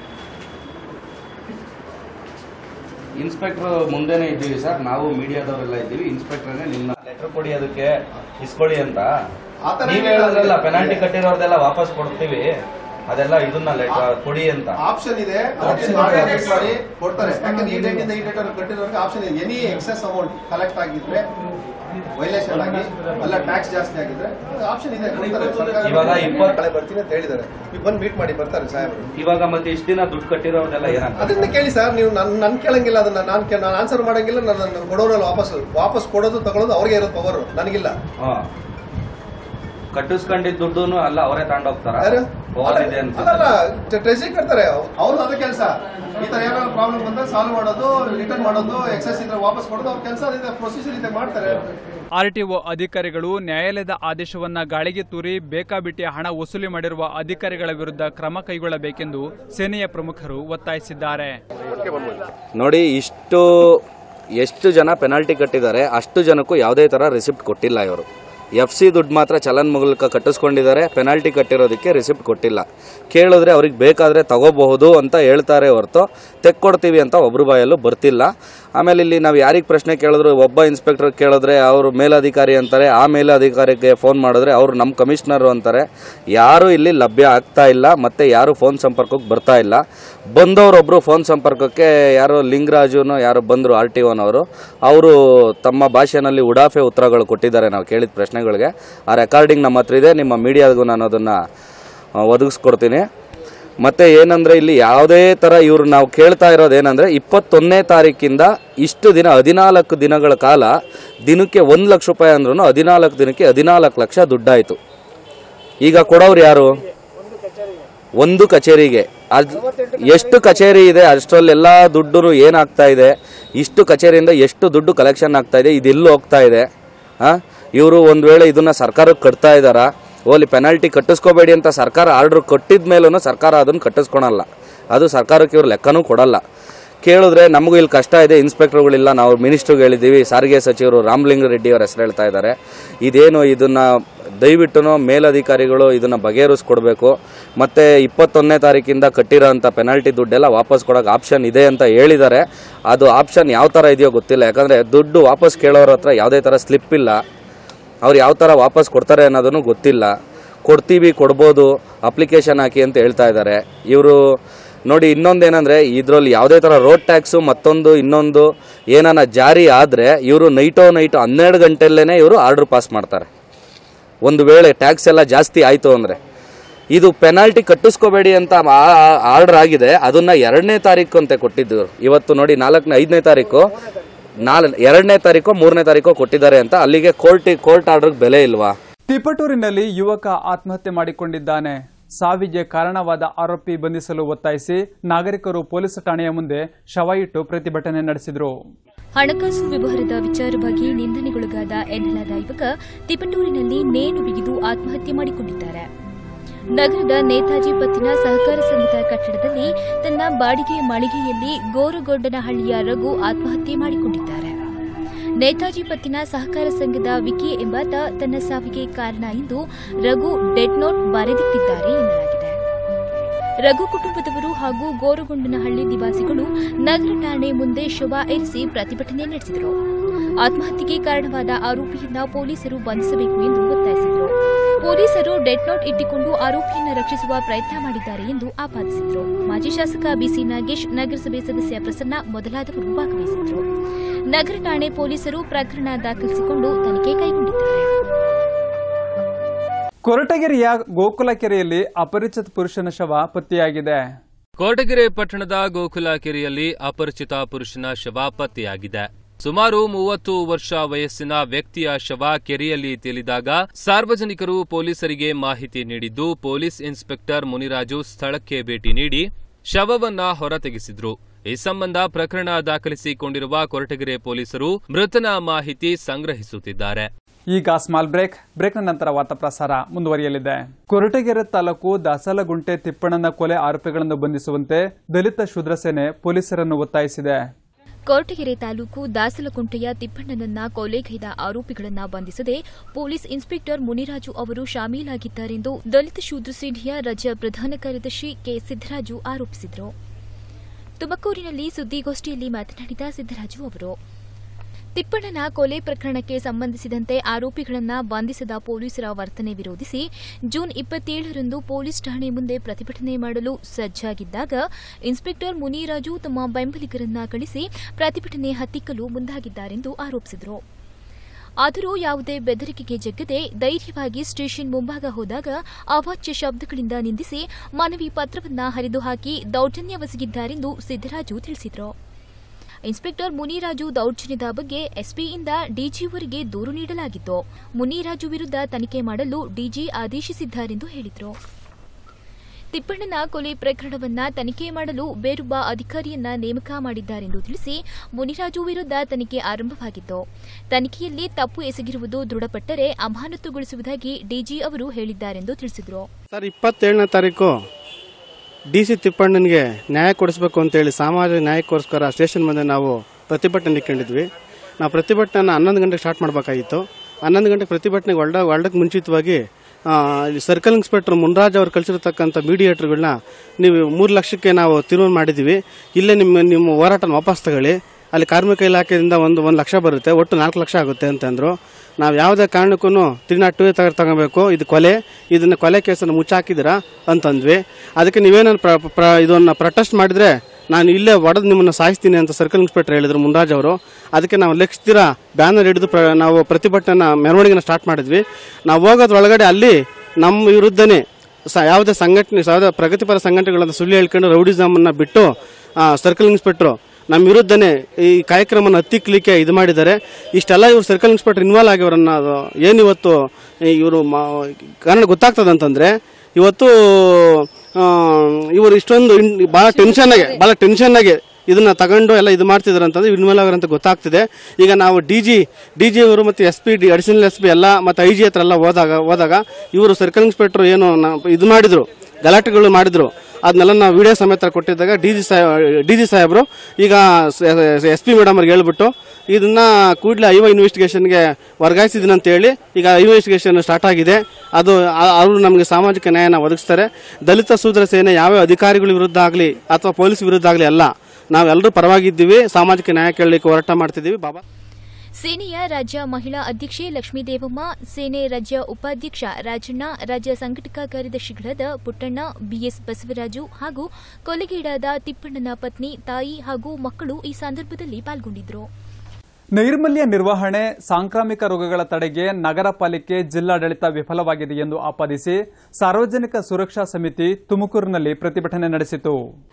ಇನ್ಸ್ಪೆಕ್ಟರ್ ಮುಂದೆನೇ ಇದ್ದೀವಿ ಸರ್ ನಾವು ಮೀಡಿಯಾದವರೆಲ್ಲ ಇದ್ದೀವಿ ಇನ್ಸ್ಪೆಕ್ಟರ್ನೇ ನಿಮ್ಮ ಲೆಟರ್ ಕೊಡಿ ಅದಕ್ಕೆ ಇಸ್ಕೊಳ್ಳಿ ಅಂತ ನೀವ್ ಹೇಳಿದ್ರಲ್ಲ ಪೆನಾಲ್ಟಿ ಕಟ್ಟಿರೋರ್ದೆಲ್ಲ ವಾಪಸ್ ಕೊಡ್ತೀವಿ ಅದೆಲ್ಲ ಇದನ್ನ ಲೆಟರ್ ಕೊಡಿ ಅಂತ ಆಪ್ಷನ್ ಇದೆ Option ಮಾಡಿ ಇದೆ. ಮಾಡಿ ಕೊಡ್ತಾರೆ ಯಾಕಂದ್ರೆ ಈ ಡೇಟ್ ಇಂದ ಈ ಡೇಟ್ ಕಟ್ಟಿರೋರಿಗೆ ಆಪ್ಷನ್ ಇದೆ ಎನಿ ಎಕ್ಸೆಸ್ ಅಮೌಂಟ್ ಕಲೆಕ್ಟ್ ಆಗಿದ್ರೆ ವೈಲೇಷನ್ ಆಗಿ ಅಲ್ಲ ಟ್ಯಾಕ್ಸ್ ಜಾಸ್ತಿ ಆಗಿದ್ರೆ ಆಪ್ಷನ್ ಇದೆ ಕೊಡ್ತಾರೆ. ಸರ್ಕಾರ ಇವಾಗ ಇಪ್ಪತ್ತು- ನಾಳೆ ಬರ್ತೀನಿ ಅಂತ ಹೇಳಿದ್ದಾರೆ ಈಗ ಬಂದು ಮೀಟ್ ಮಾಡಿ ಬರ್ತಾರೆ ಸಾಹೇಬರು ಇವಾಗ ಮತ್ತೆ ಇಷ್ಟ ದಿನ ದುಡ್ಡು ಕಟ್ಟಿರೋರ್ದೆಲ್ಲ ಏನಾಗ್ತದೆ ಅದನ್ನ ಕೇಳಿ ಸರ್ ನೀವು ನನ್ ನನ್ ಕೇಳಂಗಿಲ್ಲ ಅದನ್ನ ನಾನು ನಾನು ಆನ್ಸರ್ ಮಾಡಂಗಿಲ್ಲ ನನ್ನ ಕೊಡೋರಲ್ಲ ವಾಪಸ್ ವಾಪಸ್ ಕೊಡೋದು ತಗೊಳ್ಳೋದು ಅವ್ರಿಗೆ ಇರೋದು ಪವರ್ ನನಗಿಲ್ಲ ಹಾ ಕಟ್ಟಿಸ್ಕೊಂಡಿದ್ದ ದುಡ್ಡು ಅಲ್ಲ ಅವರೇ ತಗೊಂಡೋಗ್ತಾರ ಯಾರು? ಪವರ್ ಇದೆ ಅಂತ ಅಲ್ಲಲ್ಲ ಟ್ರೆಜರಿ ಕಟ್ತಾರೆ ಅವ್ರದ್ದು ಅದೇ ಕೆಲಸ ಈ ತರ ಏನಾದ್ರು ಪ್ರಾಬ್ಲಮ್ ಬಂದ್ರೆ ಸಾಲ್ವ್ ಮಾಡೋದು ರಿಟರ್ನ್ ಮಾಡೋದು ಎಕ್ಸೆಸ್ ಇದ್ರೆ ವಾಪಸ್ ಕೊಡೋದು ಅವ್ರ ಕೆಲಸ ಇದೆ ಪ್ರೊಸೀಜರ್ ಇದೆ ಮಾಡ್ತಾರೆ ಆರ್ಟಿಒ ಅಧಿಕಾರಿಗಳು ನ್ಯಾಯಾಲಯದ ಆದೇಶವನ್ನ ಗಾಳಿಗೆ ತೂರಿ ಬೇಕಾಬಿಟ್ಟಿ ಹಣ ವಸೂಲಿ ಮಾಡಿರುವ ಅಧಿಕಾರಿಗಳ ವಿರುದ್ಧ ಕ್ರಮ ಕೈಗೊಳ್ಳಬೇಕೆಂದು ಸೇನೆಯ ಪ್ರಮುಖರು ಒತ್ತಾಯಿಸಿದ್ದಾರೆ ನೋಡಿ ಇಷ್ಟು ಎಷ್ಟು ಜನ ಪೆನಾಲ್ಟಿ ಕಟ್ಟಿದ್ದಾರೆ ಅಷ್ಟು ಜನಕ್ಕೂ ಯಾವುದೇ ಥರ ರಿಸಿಪ್ಟ್ ಕೊಟ್ಟಿಲ್ಲ ಇವರು ಎಫ್ ಸಿ ದುಡ್ಡು ಮಾತ್ರ ಚಲನ್ ಮೂಲಕ ಕಟ್ಟಿಸ್ಕೊಂಡಿದ್ದಾರೆ ಪೆನಾಲ್ಟಿ ಕಟ್ಟಿರೋದಕ್ಕೆ ರಿಸಿಪ್ಟ್ ಕೊಟ್ಟಿಲ್ಲ ಕೇಳಿದ್ರೆ ಅವ್ರಿಗೆ ಬೇಕಾದರೆ ತಗೋಬಹುದು ಅಂತ ಹೇಳ್ತಾರೆ ಹೊರತು ತೆಕ್ಕೊಡ್ತೀವಿ ಅಂತ ಒಬ್ರು ಬಾಯಲ್ಲೂ ಬರ್ತಿಲ್ಲ ಆಮೇಲೆ ಇಲ್ಲಿ ನಾವು ಯಾರಿಗೆ ಪ್ರಶ್ನೆ ಕೇಳಿದ್ರು ಒಬ್ಬ ಇನ್ಸ್ಪೆಕ್ಟರ್ ಕೇಳಿದ್ರೆ ಅವರು ಮೇಲಧಿಕಾರಿ ಅಂತಾರೆ ಆ ಮೇಲಧಿಕಾರಿಗೆ ಫೋನ್ ಮಾಡಿದ್ರೆ ಅವರು ನಮ್ಮ ಕಮಿಷನರು ಅಂತಾರೆ ಯಾರೂ ಇಲ್ಲಿ ಲಭ್ಯ ಆಗ್ತಾ ಇಲ್ಲ ಮತ್ತು ಯಾರು ಫೋನ್ ಸಂಪರ್ಕಕ್ಕೆ ಬರ್ತಾ ಇಲ್ಲ ಬಂದವರೊಬ್ಬರು ಫೋನ್ ಸಂಪರ್ಕಕ್ಕೆ ಯಾರೋ ಲಿಂಗರಾಜುನೋ ಯಾರೋ ಬಂದರು ಆರ್ ಟಿ ಒನವರು ಅವರು ತಮ್ಮ ಭಾಷೆನಲ್ಲಿ ಉಡಾಫೆ ಉತ್ತರಗಳು ಕೊಟ್ಟಿದ್ದಾರೆ ನಾವು ಕೇಳಿದ ಪ್ರಶ್ನೆಗಳಿಗೆ ಆ ರೆಕಾರ್ಡಿಂಗ್ ನಮ್ಮ ಹತ್ರ ಇದೆ ನಿಮ್ಮ ಮೀಡಿಯಾಗೂ ನಾನು ಅದನ್ನು ಒದಗಿಸ್ಕೊಡ್ತೀನಿ ಮತ್ತು ಏನಂದರೆ ಇಲ್ಲಿ ಯಾವುದೇ ಥರ ಇವರು ನಾವು ಕೇಳ್ತಾ ಇರೋದು ಏನಂದರೆ ಇಪ್ಪತ್ತೊಂದನೇ ತಾರೀಕಿಂದ ಇಷ್ಟು ದಿನ ಹದಿನಾಲ್ಕು ದಿನಗಳ ಕಾಲ ದಿನಕ್ಕೆ ಒಂದು ಲಕ್ಷ ರೂಪಾಯಿ ಅಂದ್ರೂ ಹದಿನಾಲ್ಕು ದಿನಕ್ಕೆ ಹದಿನಾಲ್ಕು ಲಕ್ಷ ದುಡ್ಡಾಯಿತು ಈಗ ಕೊಡೋರು ಯಾರು ಒಂದು ಕಚೇರಿಗೆ ಅದ್ ಎಷ್ಟು ಕಚೇರಿ ಇದೆ ಅಷ್ಟರಲ್ಲೆಲ್ಲ ದುಡ್ಡು ಏನಾಗ್ತಾ ಇದೆ ಇಷ್ಟು ಕಚೇರಿಯಿಂದ ಎಷ್ಟು ದುಡ್ಡು ಕಲೆಕ್ಷನ್ ಆಗ್ತಾ ಇದೆ ಇದೆಲ್ಲೂ ಹೋಗ್ತಾ ಇದೆ ಹಾಂ ಇವರು ಒಂದು ವೇಳೆ ಇದನ್ನ ಸರ್ಕಾರಕ್ಕೆ ಕಟ್ತಾ ಇದ್ದಾರಾ ಓಲಿ ಪೆನಾಲ್ಟಿ ಕಟ್ಟಿಸ್ಕೋಬೇಡಿ ಅಂತ ಸರ್ಕಾರ ಆರ್ಡರ್ ಕೊಟ್ಟಿದ ಮೇಲೂ ಸರ್ಕಾರ ಅದನ್ನು ಕಟ್ಟಿಸ್ಕೊಳಲ್ಲ ಅದು ಸರ್ಕಾರಕ್ಕೆ ಇವ್ರು ಲೆಕ್ಕನೂ ಕೊಡಲ್ಲ ಕೇಳಿದ್ರೆ ನಮಗೂ ಇಲ್ಲಿ ಕಷ್ಟ ಇದೆ ಇನ್ಸ್ಪೆಕ್ಟರ್ಗಳಿಲ್ಲ ನಾವು ಮಿನಿಸ್ಟ್ರಿಗೆ ಹೇಳಿದ್ದೀವಿ ಸಾರಿಗೆ ಸಚಿವರು ರಾಮಲಿಂಗ ರೆಡ್ಡಿ ಅವ್ರ ಹೆಸರು ಹೇಳ್ತಾ ಇದ್ದಾರೆ ಇದೇನು ಇದನ್ನ ದಯವಿಟ್ಟು ಮೇಲಧಿಕಾರಿಗಳು ಇದನ್ನ ಬಗೆಹರಿಸ್ಕೊಡ್ಬೇಕು ಮತ್ತೆ ಇಪ್ಪತ್ತೊಂದನೇ ತಾರೀಕಿಂದ ಕಟ್ಟಿರೋ ಅಂಥ ಪೆನಾಲ್ಟಿ ದುಡ್ಡೆಲ್ಲ ವಾಪಸ್ ಕೊಡೋಕೆ ಆಪ್ಷನ್ ಇದೆ ಅಂತ ಹೇಳಿದ್ದಾರೆ ಅದು ಆಪ್ಷನ್ ಯಾವ ಥರ ಇದೆಯೋ ಗೊತ್ತಿಲ್ಲ ಯಾಕಂದರೆ ದುಡ್ಡು ವಾಪಸ್ ಕೇಳೋರ ಹತ್ರ ಯಾವುದೇ ಥರ ಸ್ಲಿಪ್ ಇಲ್ಲ ಅವ್ರು ಯಾವ ಥರ ವಾಪಸ್ ಕೊಡ್ತಾರೆ ಅನ್ನೋದನ್ನು ಗೊತ್ತಿಲ್ಲ ಕೊಡ್ತೀವಿ ಕೊಡ್ಬೋದು ಅಪ್ಲಿಕೇಶನ್ ಹಾಕಿ ಅಂತ ಹೇಳ್ತಾ ಇದ್ದಾರೆ ಇವರು ನೋಡಿ ಇನ್ನೊಂದೇನೆಂದರೆ ಇದರಲ್ಲಿ ಯಾವುದೇ ಥರ ರೋಡ್ ಟ್ಯಾಕ್ಸು ಮತ್ತೊಂದು ಇನ್ನೊಂದು ಏನಾನ ಜಾರಿ ಆದರೆ ಇವರು ನೈಟೋ ನೈಟು ಹನ್ನೆರಡು ಗಂಟೆಯಲ್ಲೇ ಇವರು ಆರ್ಡ್ರ್ ಪಾಸ್ ಮಾಡ್ತಾರೆ ಒಂದು ವೇಳೆ ಟ್ಯಾಕ್ಸ್ ಎಲ್ಲ ಜಾಸ್ತಿ ಆಯಿತು ಅಂದರೆ ಇದು ಪೆನಾಲ್ಟಿ ಕಟ್ಟಿಸ್ಕೋಬೇಡಿ ಅಂತ ಆರ್ಡರ್ ಆಗಿದೆ ಅದನ್ನ ಎರಡನೇ ತಾರೀಕು ಅಂತ ಕೊಟ್ಟಿದ್ದು ಇವ್ರು. ಇವತ್ತು ನೋಡಿ ನಾಲ್ಕನೇ ಐದನೇ ತಾರೀಕು ನಾಲ್ ಎರಡನೇ ತಾರೀಕು ಮೂರನೇ ತಾರೀಕು ಕೊಟ್ಟಿದ್ದಾರೆ ಅಂತ ಅಲ್ಲಿಗೆ ಕೋರ್ಟ್ ಕೋರ್ಟ್ ಆರ್ಡರ್ಗೆ ಬೆಲೆ ಇಲ್ವಾ ತಿಪಟೂರಿನಲ್ಲಿ ಯುವಕ ಆತ್ಮಹತ್ಯೆ ಮಾಡಿಕೊಂಡಿದ್ದಾನೆ ಸಾವಿಗೆ ಕಾರಣವಾದ ಆರೋಪಿ ಬಂಧಿಸಲು ಒತ್ತಾಯಿಸಿ ನಾಗರಿಕರು ಪೊಲೀಸ್ ಠಾಣೆಯ ಮುಂದೆ ಶವ ಇಟ್ಟು ಪ್ರತಿಭಟನೆ ನಡೆಸಿದರು ಹಣಕಾಸು ವ್ಯವಹಾರದ ವಿಚಾರವಾಗಿ ನಿಂದನೆಗೊಳಗಾದ ಎನ್ನಲಾದ ಯುವಕ ತಿಪಟೂರಿನಲ್ಲಿ ನೇಣು ಬಿಗಿದು ಆತ್ಮಹತ್ಯೆ ಮಾಡಿಕೊಂಡಿದ್ದಾರೆ ನಗರದ ನೇತಾಜಿ ಪತ್ತಿನ ಸಹಕಾರ ಸಂಘದ ಕಟ್ಟಡದಲ್ಲಿ ತನ್ನ ಬಾಡಿಗೆ ಮಳಿಗೆಯಲ್ಲಿ ಗೋರುಗೊಂಡನಹಳ್ಳಿಯ ರಘು ಆತ್ಮಹತ್ಯೆ ಮಾಡಿಕೊಂಡಿದ್ದಾರೆ ನೇತಾಜಿ ಪತ್ತಿನ ಸಹಕಾರ ಸಂಘದ ವಿಕಿ ಎಂಬಾತ ತನ್ನ ಸಾವಿಗೆ ಕಾರಣ ಎಂದು ರಘು ಡೆಡ್ ನೋಟ್ ಬರೆದಿಟ್ಟಿದ್ದಾರೆ ಎನ್ನಲಾಗಿದೆ ರಘು ಕುಟುಂಬದವರು ಹಾಗೂ ಗೋರುಗೊಂಡನಹಳ್ಳಿ ನಿವಾಸಿಗಳು ನಗರ ಠಾಣೆ ಮುಂದೆ ಶವ ಇರಿಸಿ ಪ್ರತಿಭಟನೆ ನಡೆಸಿದರು ಆತ್ಮಹತ್ಯೆಗೆ ಕಾರಣವಾದ ಆರೋಪಿಯನ್ನ ಪೊಲೀಸರು ಬಂಧಿಸಬೇಕು ಎಂದು ಒತ್ತಾಯಿಸಿದರು ಪೊಲೀಸರು ಡೆಡ್ ನೋಟ್ ಇಟ್ಟುಕೊಂಡು ಆರೋಪಿಯನ್ನ ರಕ್ಷಿಸುವ ಪ್ರಯತ್ನ ಮಾಡಿದ್ದಾರೆ ಎಂದು ಆಪಾದಿಸಿದರು ಮಾಜಿ ಶಾಸಕ ಬಿಸಿ ನಾಗೇಶ್ ನಗರಸಭೆ ಸದಸ್ಯ ಪ್ರಸನ್ನ ಮೊದಲಾದವರು ಭಾಗವಹಿಸಿದ್ರು ನಗರ ಠಾಣೆ ಪೊಲೀಸರು ಪ್ರಕರಣ ದಾಖಲಿಸಿಕೊಂಡು ತನಿಖೆ ಕೈಗೊಂಡಿದ್ದಾರೆ ಕೊರಟಗೆರೆಯ ಗೋಕುಲ ಕೆರೆಯಲ್ಲಿ ಅಪರಿಚಿತ ಪುರುಷನ ಶವ ಪತ್ತೆಯಾಗಿದೆ ಕೋಟಗೆರೆ ಪಟ್ಟಣದ ಗೋಕುಲ ಕೆರೆಯಲ್ಲಿ ಅಪರಿಚಿತ ಪುರುಷನ ಶವ ಪತ್ತೆಯಾಗಿದೆ ಸುಮಾರು ಮೂವತ್ತು ವರ್ಷ ವಯಸ್ಸಿನ ವ್ಯಕ್ತಿಯ ಶವ ಕೆರೆಯಲ್ಲಿ ತೇಲಿದಾಗ ಸಾರ್ವಜನಿಕರು ಪೊಲೀಸರಿಗೆ ಮಾಹಿತಿ ನೀಡಿದ್ದು ಪೊಲೀಸ್ ಇನ್ಸ್ಪೆಕ್ಟರ್ ಮುನಿರಾಜು ಸ್ಥಳಕ್ಕೆ ಭೇಟಿ ನೀಡಿ ಶವವನ್ನ ಹೊರತೆಗೆಸಿದ್ರು ಈ ಸಂಬಂಧ ಪ್ರಕರಣ ದಾಖಲಿಸಿಕೊಂಡಿರುವ ಕೊರಟಗೆರೆ ಪೊಲೀಸರು ಮೃತನ ಮಾಹಿತಿ ಸಂಗ್ರಹಿಸುತ್ತಿದ್ದಾರೆ ಈಗ ಸ್ಮಾಲ್ ಬ್ರೇಕ್ ಬ್ರೇಕ್ನ ನಂತರ ವಾರ್ತಾ ಪ್ರಸಾರ ಮುಂದುವರಿಯಲಿದೆ ಕೊರಟಗೆರೆ ತಾಲೂಕು ದಾಸಲಗುಂಟೆ ತಿಪ್ಪಣ್ಣನ ಕೊಲೆ ಆರೋಪಿಗಳನ್ನು ಬಂಧಿಸುವಂತೆ ದಲಿತ ಶೂದ್ರ ಸೇನೆ ಪೊಲೀಸರನ್ನು ಒತ್ತಾಯಿಸಿದೆ ಕೊರಟಗೆರೆ ತಾಲೂಕು ದಾಸಲಕುಂಟೆಯ ತಿಪ್ಪಣ್ಣನನ್ನ ಕೊಲೆಗೈದ ಆರೋಪಿಗಳನ್ನ ಬಂಧಿಸದೆ ಪೊಲೀಸ್ ಇನ್ಸ್ಪೆಕ್ಟರ್ ಮುನಿರಾಜು ಅವರು ಶಾಮೀಲಾಗಿದ್ದಾರೆಂದು ದಲಿತ ಶೂದ್ರ ಸೇನೆಯ ರಾಜ್ಯ ಪ್ರಧಾನ ಕಾರ್ಯದರ್ಶಿ ಕೆ ಸಿದ್ದರಾಜು ಆರೋಪಿಸಿದರು ತುಮಕೂರಿನಲ್ಲಿ ಸುದ್ದಿಗೋಷ್ಠಿಯಲ್ಲಿ ಮಾತನಾಡಿದ ಸಿದ್ದರಾಜು ಅವರು ತಿಪ್ಪಣ್ಣನ ಕೊಲೆ ಪ್ರಕರಣಕ್ಕೆ ಸಂಬಂಧಿಸಿದಂತೆ ಆರೋಪಿಗಳನ್ನ ಬಂಧಿಸಿದ ಪೊಲೀಸರ ವರ್ತನೆ ವಿರೋಧಿಸಿ ಜೂನ್ ಇಪ್ಪತ್ತೇಳರಂದು ಪೊಲೀಸ್ ಠಾಣೆ ಮುಂದೆ ಪ್ರತಿಭಟನೆ ಮಾಡಲು ಸಜ್ಜಾಗಿದ್ದಾಗ ಇನ್ಸ್ಪೆಕ್ಟರ್ ಮುನಿರಾಜು ತಮ್ಮ ಬೆಂಬಲಿಗರನ್ನ ಕಳಿಸಿ ಪ್ರತಿಭಟನೆ ಹತ್ತಿಕ್ಕಲು ಮುಂದಾಗಿದ್ದಾರೆಂದು ಆರೋಪಿಸಿದರು ಆದರೂ ಯಾವುದೇ ಬೆದರಿಕೆಗೆ ಜಗ್ಗದೆ ಧೈರ್ಯವಾಗಿ ಸ್ಟೇಷನ್ ಮುಂಭಾಗ ಹೋದಾಗ ಅವಾಚ್ಯ ಶಬ್ದಗಳಿಂದ ನಿಂದಿಸಿ ಮನವಿ ಪತ್ರವನ್ನ ಹರಿದು ಹಾಕಿ ದೌರ್ಜನ್ಯವೆಸಗಿದ್ದಾರೆಂದು ಸಿದ್ದರಾಜು ತಿಳಿಸಿದರು ಇನ್ಸ್ಪೆಕ್ಟರ್ ಮುನಿರಾಜು ದೌರ್ಜನ್ಯದ ಬಗ್ಗೆ ಎಸ್ಪಿಯಿಂದ ಡಿಜಿಯವರಿಗೆ ದೂರು ನೀಡಲಾಗಿತ್ತು ಮುನಿರಾಜು ವಿರುದ್ಧ ತನಿಖೆ ಮಾಡಲು ಡಿಜಿ ಆದೇಶಿಸಿದ್ದಾರೆಂದು ಹೇಳಿದರು ತಿಪ್ಪಣ್ಣನ ಕೊಲೆ ಪ್ರಕರಣವನ್ನ ತನಿಖೆ ಮಾಡಲು ಬೇರೊಬ್ಬ ಅಧಿಕಾರಿಯನ್ನ ನೇಮಕ ಮಾಡಿದ್ದಾರೆಂದು ತಿಳಿಸಿ ಮುನಿರಾಜು ವಿರುದ್ಧ ತನಿಖೆ ಆರಂಭವಾಗಿತ್ತು ತನಿಖೆಯಲ್ಲಿ ತಪ್ಪು ಎಸಗಿರುವುದು ದೃಢಪಟ್ಟರೆ ಅಮಾನತುಗೊಳಿಸುವುದಾಗಿ ಡಿಜಿ ಅವರು ಹೇಳಿದ್ದಾರೆಂದು ತಿಳಿಸಿದರು ಸರ್ ಇಪ್ಪತ್ತೇಳನೇ ತಾರೀಕು ಡಿ ಸಿ ತಿಪ್ಪಣ್ಣನಿಗೆ ನ್ಯಾಯ ಕೊಡಿಸ್ಬೇಕು ಅಂತೇಳಿ ಸಾಮಾಜಿಕ ನ್ಯಾಯಕ್ಕೋಸ್ಕರ ಸ್ಟೇಷನ್ ಮುಂದೆ ನಾವು ಪ್ರತಿಭಟನೆ ಇಟ್ಕೊಂಡಿದ್ವಿ ನಾವು ಪ್ರತಿಭಟನೆನ ಹನ್ನೊಂದು ಗಂಟೆಗೆ ಸ್ಟಾರ್ಟ್ ಮಾಡಬೇಕಾಗಿತ್ತು ಹನ್ನೊಂದು ಗಂಟೆಗೆ ಪ್ರತಿಭಟನೆಗೆ ಹೊರಡ ಹೊರಡಕ್ಕೆ ಮುಂಚಿತವಾಗಿ ಆ, ಇಲ್ಲಿ ಸರ್ಕಲ್ ಇನ್ಸ್ಪೆಕ್ಟರ್ ಮುನ್ರಾಜ್ ಅವರು ಕಳಿಸಿರ್ತಕ್ಕಂಥ ಮೀಡಿಯೇಟರ್ಗಳನ್ನ ನೀವು ಮೂರು ಲಕ್ಷಕ್ಕೆ ನಾವು ತೀರ್ಮಾನ ಮಾಡಿದ್ದೀವಿ ಇಲ್ಲೇ ನಿಮ್ಮ ನಿಮ್ಮ ಹೋರಾಟನ ವಾಪಸ್ ತಗೊಳ್ಳಿ ಅಲ್ಲಿ ಕಾರ್ಮಿಕ ಇಲಾಖೆಯಿಂದ ಒಂದು ಒಂದು ಲಕ್ಷ ಬರುತ್ತೆ ಒಟ್ಟು ನಾಲ್ಕು ಲಕ್ಷ ಆಗುತ್ತೆ ಅಂತಂದ್ರು ನಾವು ಯಾವುದೇ ಕಾರಣಕ್ಕೂ ತ್ರೀ ನಾಟ್ ಟೂ ತಗ ತಗೋಬೇಕು ಇದು ಕೊಲೆ ಇದನ್ನ ಕೊಲೆ ಕೇಸನ್ನು ಮುಚ್ಚಾಕಿದ್ದೀರಾ ಅಂತಂದ್ವಿ ಅದಕ್ಕೆ ನೀವೇನಾದ್ರು ಪ್ರ ಪ್ರ ಇದನ್ನ ಪ್ರೊಟೆಸ್ಟ್ ಮಾಡಿದ್ರೆ ನಾನು ಇಲ್ಲೇ ಒಡೆದು ನಿಮ್ಮನ್ನು ಸಾಯಿಸ್ತೀನಿ ಅಂತ ಸರ್ಕಲ್ ಇನ್ಸ್ಪೆಕ್ಟರ್ ಹೇಳಿದ್ರು ಮುನ್ರಾಜ್ ಅವರು ಅದಕ್ಕೆ ನಾವು ಲೆಕ್ಸ್ತೀರ ಬ್ಯಾನರ್ ಹಿಡಿದು ಪ್ರ ನಾವು ಪ್ರತಿಭಟನೆ ಮೆರವಣಿಗೆನ ಸ್ಟಾರ್ಟ್ ಮಾಡಿದ್ವಿ ನಾವು ಹೋಗೋದ್ರೊಳಗಡೆ ಅಲ್ಲಿ ನಮ್ಮ ವಿರುದ್ಧನೇ ಸ ಯಾವುದೇ ಸಂಘಟನೆ ಯಾವುದೇ ಪ್ರಗತಿಪರ ಸಂಘಟನೆಗಳನ್ನ ಸುಳ್ಳು ಹೇಳ್ಕೊಂಡು ರೌಡಿಸಮನ್ನ ಬಿಟ್ಟು ಸರ್ಕಲ್ ಇನ್ಸ್ಪೆಕ್ಟರ್ ನಮ್ಮ ವಿರುದ್ಧನೇ ಈ ಕಾರ್ಯಕ್ರಮನ ಹತ್ತಿಕ್ಲಿಕ್ಕೆ ಇದು ಮಾಡಿದ್ದಾರೆ ಇಷ್ಟೆಲ್ಲ ಇವರು ಸರ್ಕಲ್ ಇನ್ಸ್ಪೆಕ್ಟರ್ ಇನ್ವಾಲ್ವ್ ಆಗಿವರನ್ನ ಏನಿವತ್ತು ಇವರು ಕಾರಣ ಗೊತ್ತಾಗ್ತದಂತಂದ್ರೆ ಇವತ್ತು ಆ, ಇವರು ಇಷ್ಟೊಂದು ಇನ್- ಬಹಳ ಟೆನ್ಷನ್ ಆಗಿ ಬಹಳ ಟೆನ್ಷನ್ ಆಗಿ ಇದನ್ನ ತಗೊಂಡು ಎಲ್ಲ ಇದು ಮಾಡ್ತಿದಾರೆ ಅಂತಂದ್ರೆ ಇನ್ವಾಲ್ವ್ ಆಗಿರಂತ ಗೊತ್ತಾಗ್ತಿದೆ ಈಗ ನಾವು ಡಿ ಜಿ ಡಿ ಜಿ ಅವರು ಮತ್ತೆ S P D additional S P ಎಲ್ಲ ಮತ್ತೆ ಐ ಜಿ ಹತ್ರ ಎಲ್ಲ ಹೋದಾಗ ಹೋದಾಗ ಇವರು ಸರ್ಕಲ್ ಇನ್ಸ್ಪೆಕ್ಟರ್ ಏನು ನಾ- ಇದು ಮಾಡಿದ್ರು ಗಲಾಟೆಗಳು ಮಾಡಿದ್ರು ಅದನ್ನೆಲ್ಲ ನಾವು ವಿಡಿಯೋ ಸಮೇತ ಕೊಟ್ಟಿದ್ದಾಗ ಡಿ ಜಿ ಸಾಹೇಬ್ ಡಿ ಜಿ ಸಾಹೇಬರು ಈಗ ಎಸ್ ಪಿ ಮೇಡಮ್ ಅವ್ರಿಗೆ ಹೇಳ್ಬಿಟ್ಟು ಇದನ್ನ ಕೂಡಲೇ ಐವ ಇನ್ವೆಸ್ಟಿಗೇಷನ್ಗೆ ವರ್ಗಾಯಿಸಿದ್ದೀನಿ ಅಂತ ಹೇಳಿ ಈಗ ಇನ್ವೆಸ್ಟಿಗೇಷನ್ ಸ್ಟಾರ್ಟ್ ಆಗಿದೆ ಅದು ಆ- ಅವರು ನಮಗೆ ಸಾಮಾಜಿಕ ನ್ಯಾಯನ ಒದಗಿಸ್ತಾರೆ ದಲಿತ ಸೂದ್ರ ಸೇನೆ ಯಾವ್ಯಾವ ಅಧಿಕಾರಿಗಳ ವಿರುದ್ಧ ಆಗಲಿ ಅಥವಾ ಪೊಲೀಸ್ ವಿರುದ್ಧ ಆಗಲಿ ಅಲ್ಲ ನಾವೆಲ್ಲರೂ ಪರವಾಗಿದ್ದೀವಿ ಸಾಮಾಜಿಕ ನ್ಯಾಯ ಕೇಳಲಿಕ್ಕೆ ಹೋರಾಟ ಮಾಡ್ತಿದ್ದೀವಿ ಬಾಬಾ ಸೇನೆಯ ರಾಜ್ಯ ಮಹಿಳಾ ಅಧ್ಯಕ್ಷೆ ಲಕ್ಷ್ಮೀದೇವಮ್ಮ ಸೇನೆ ರಾಜ್ಯ ಉಪಾಧ್ಯಕ್ಷ ರಾಜಣ್ಣ ರಾಜ್ಯ ಸಂಘಟಕ ಕಾರ್ಯದರ್ಶಿಗಳಾದ ಪುಟ್ಟಣ್ಣ ಬಿಎಸ್ ಬಸವರಾಜು ಹಾಗೂ ಕೊಲೆಗೀಡಾದ ತಿಪ್ಪಣ್ಣನ ಪತ್ನಿ ತಾಯಿ ಹಾಗೂ ಮಕ್ಕಳು ಈ ಸಂದರ್ಭದಲ್ಲಿ ಪಾಲ್ಗೊಂಡಿದ್ದರು ನೈರ್ಮಲ್ಯ ನಿರ್ವಹಣೆ ಸಾಂಕ್ರಾಮಿಕ ರೋಗಗಳ ತಡೆಗೆ ನಗರ ಪಾಲಿಕೆ ಜಿಲ್ಲಾಡಳಿತ ವಿಫಲವಾಗಿದೆ ಎಂದು ಆಪಾದಿಸಿ ಸಾರ್ವಜನಿಕ ಸುರಕ್ಷಾ ಸಮಿತಿ ತುಮಕೂರಿನಲ್ಲಿ ಪ್ರತಿಭಟನೆ ನಡೆಸಿತು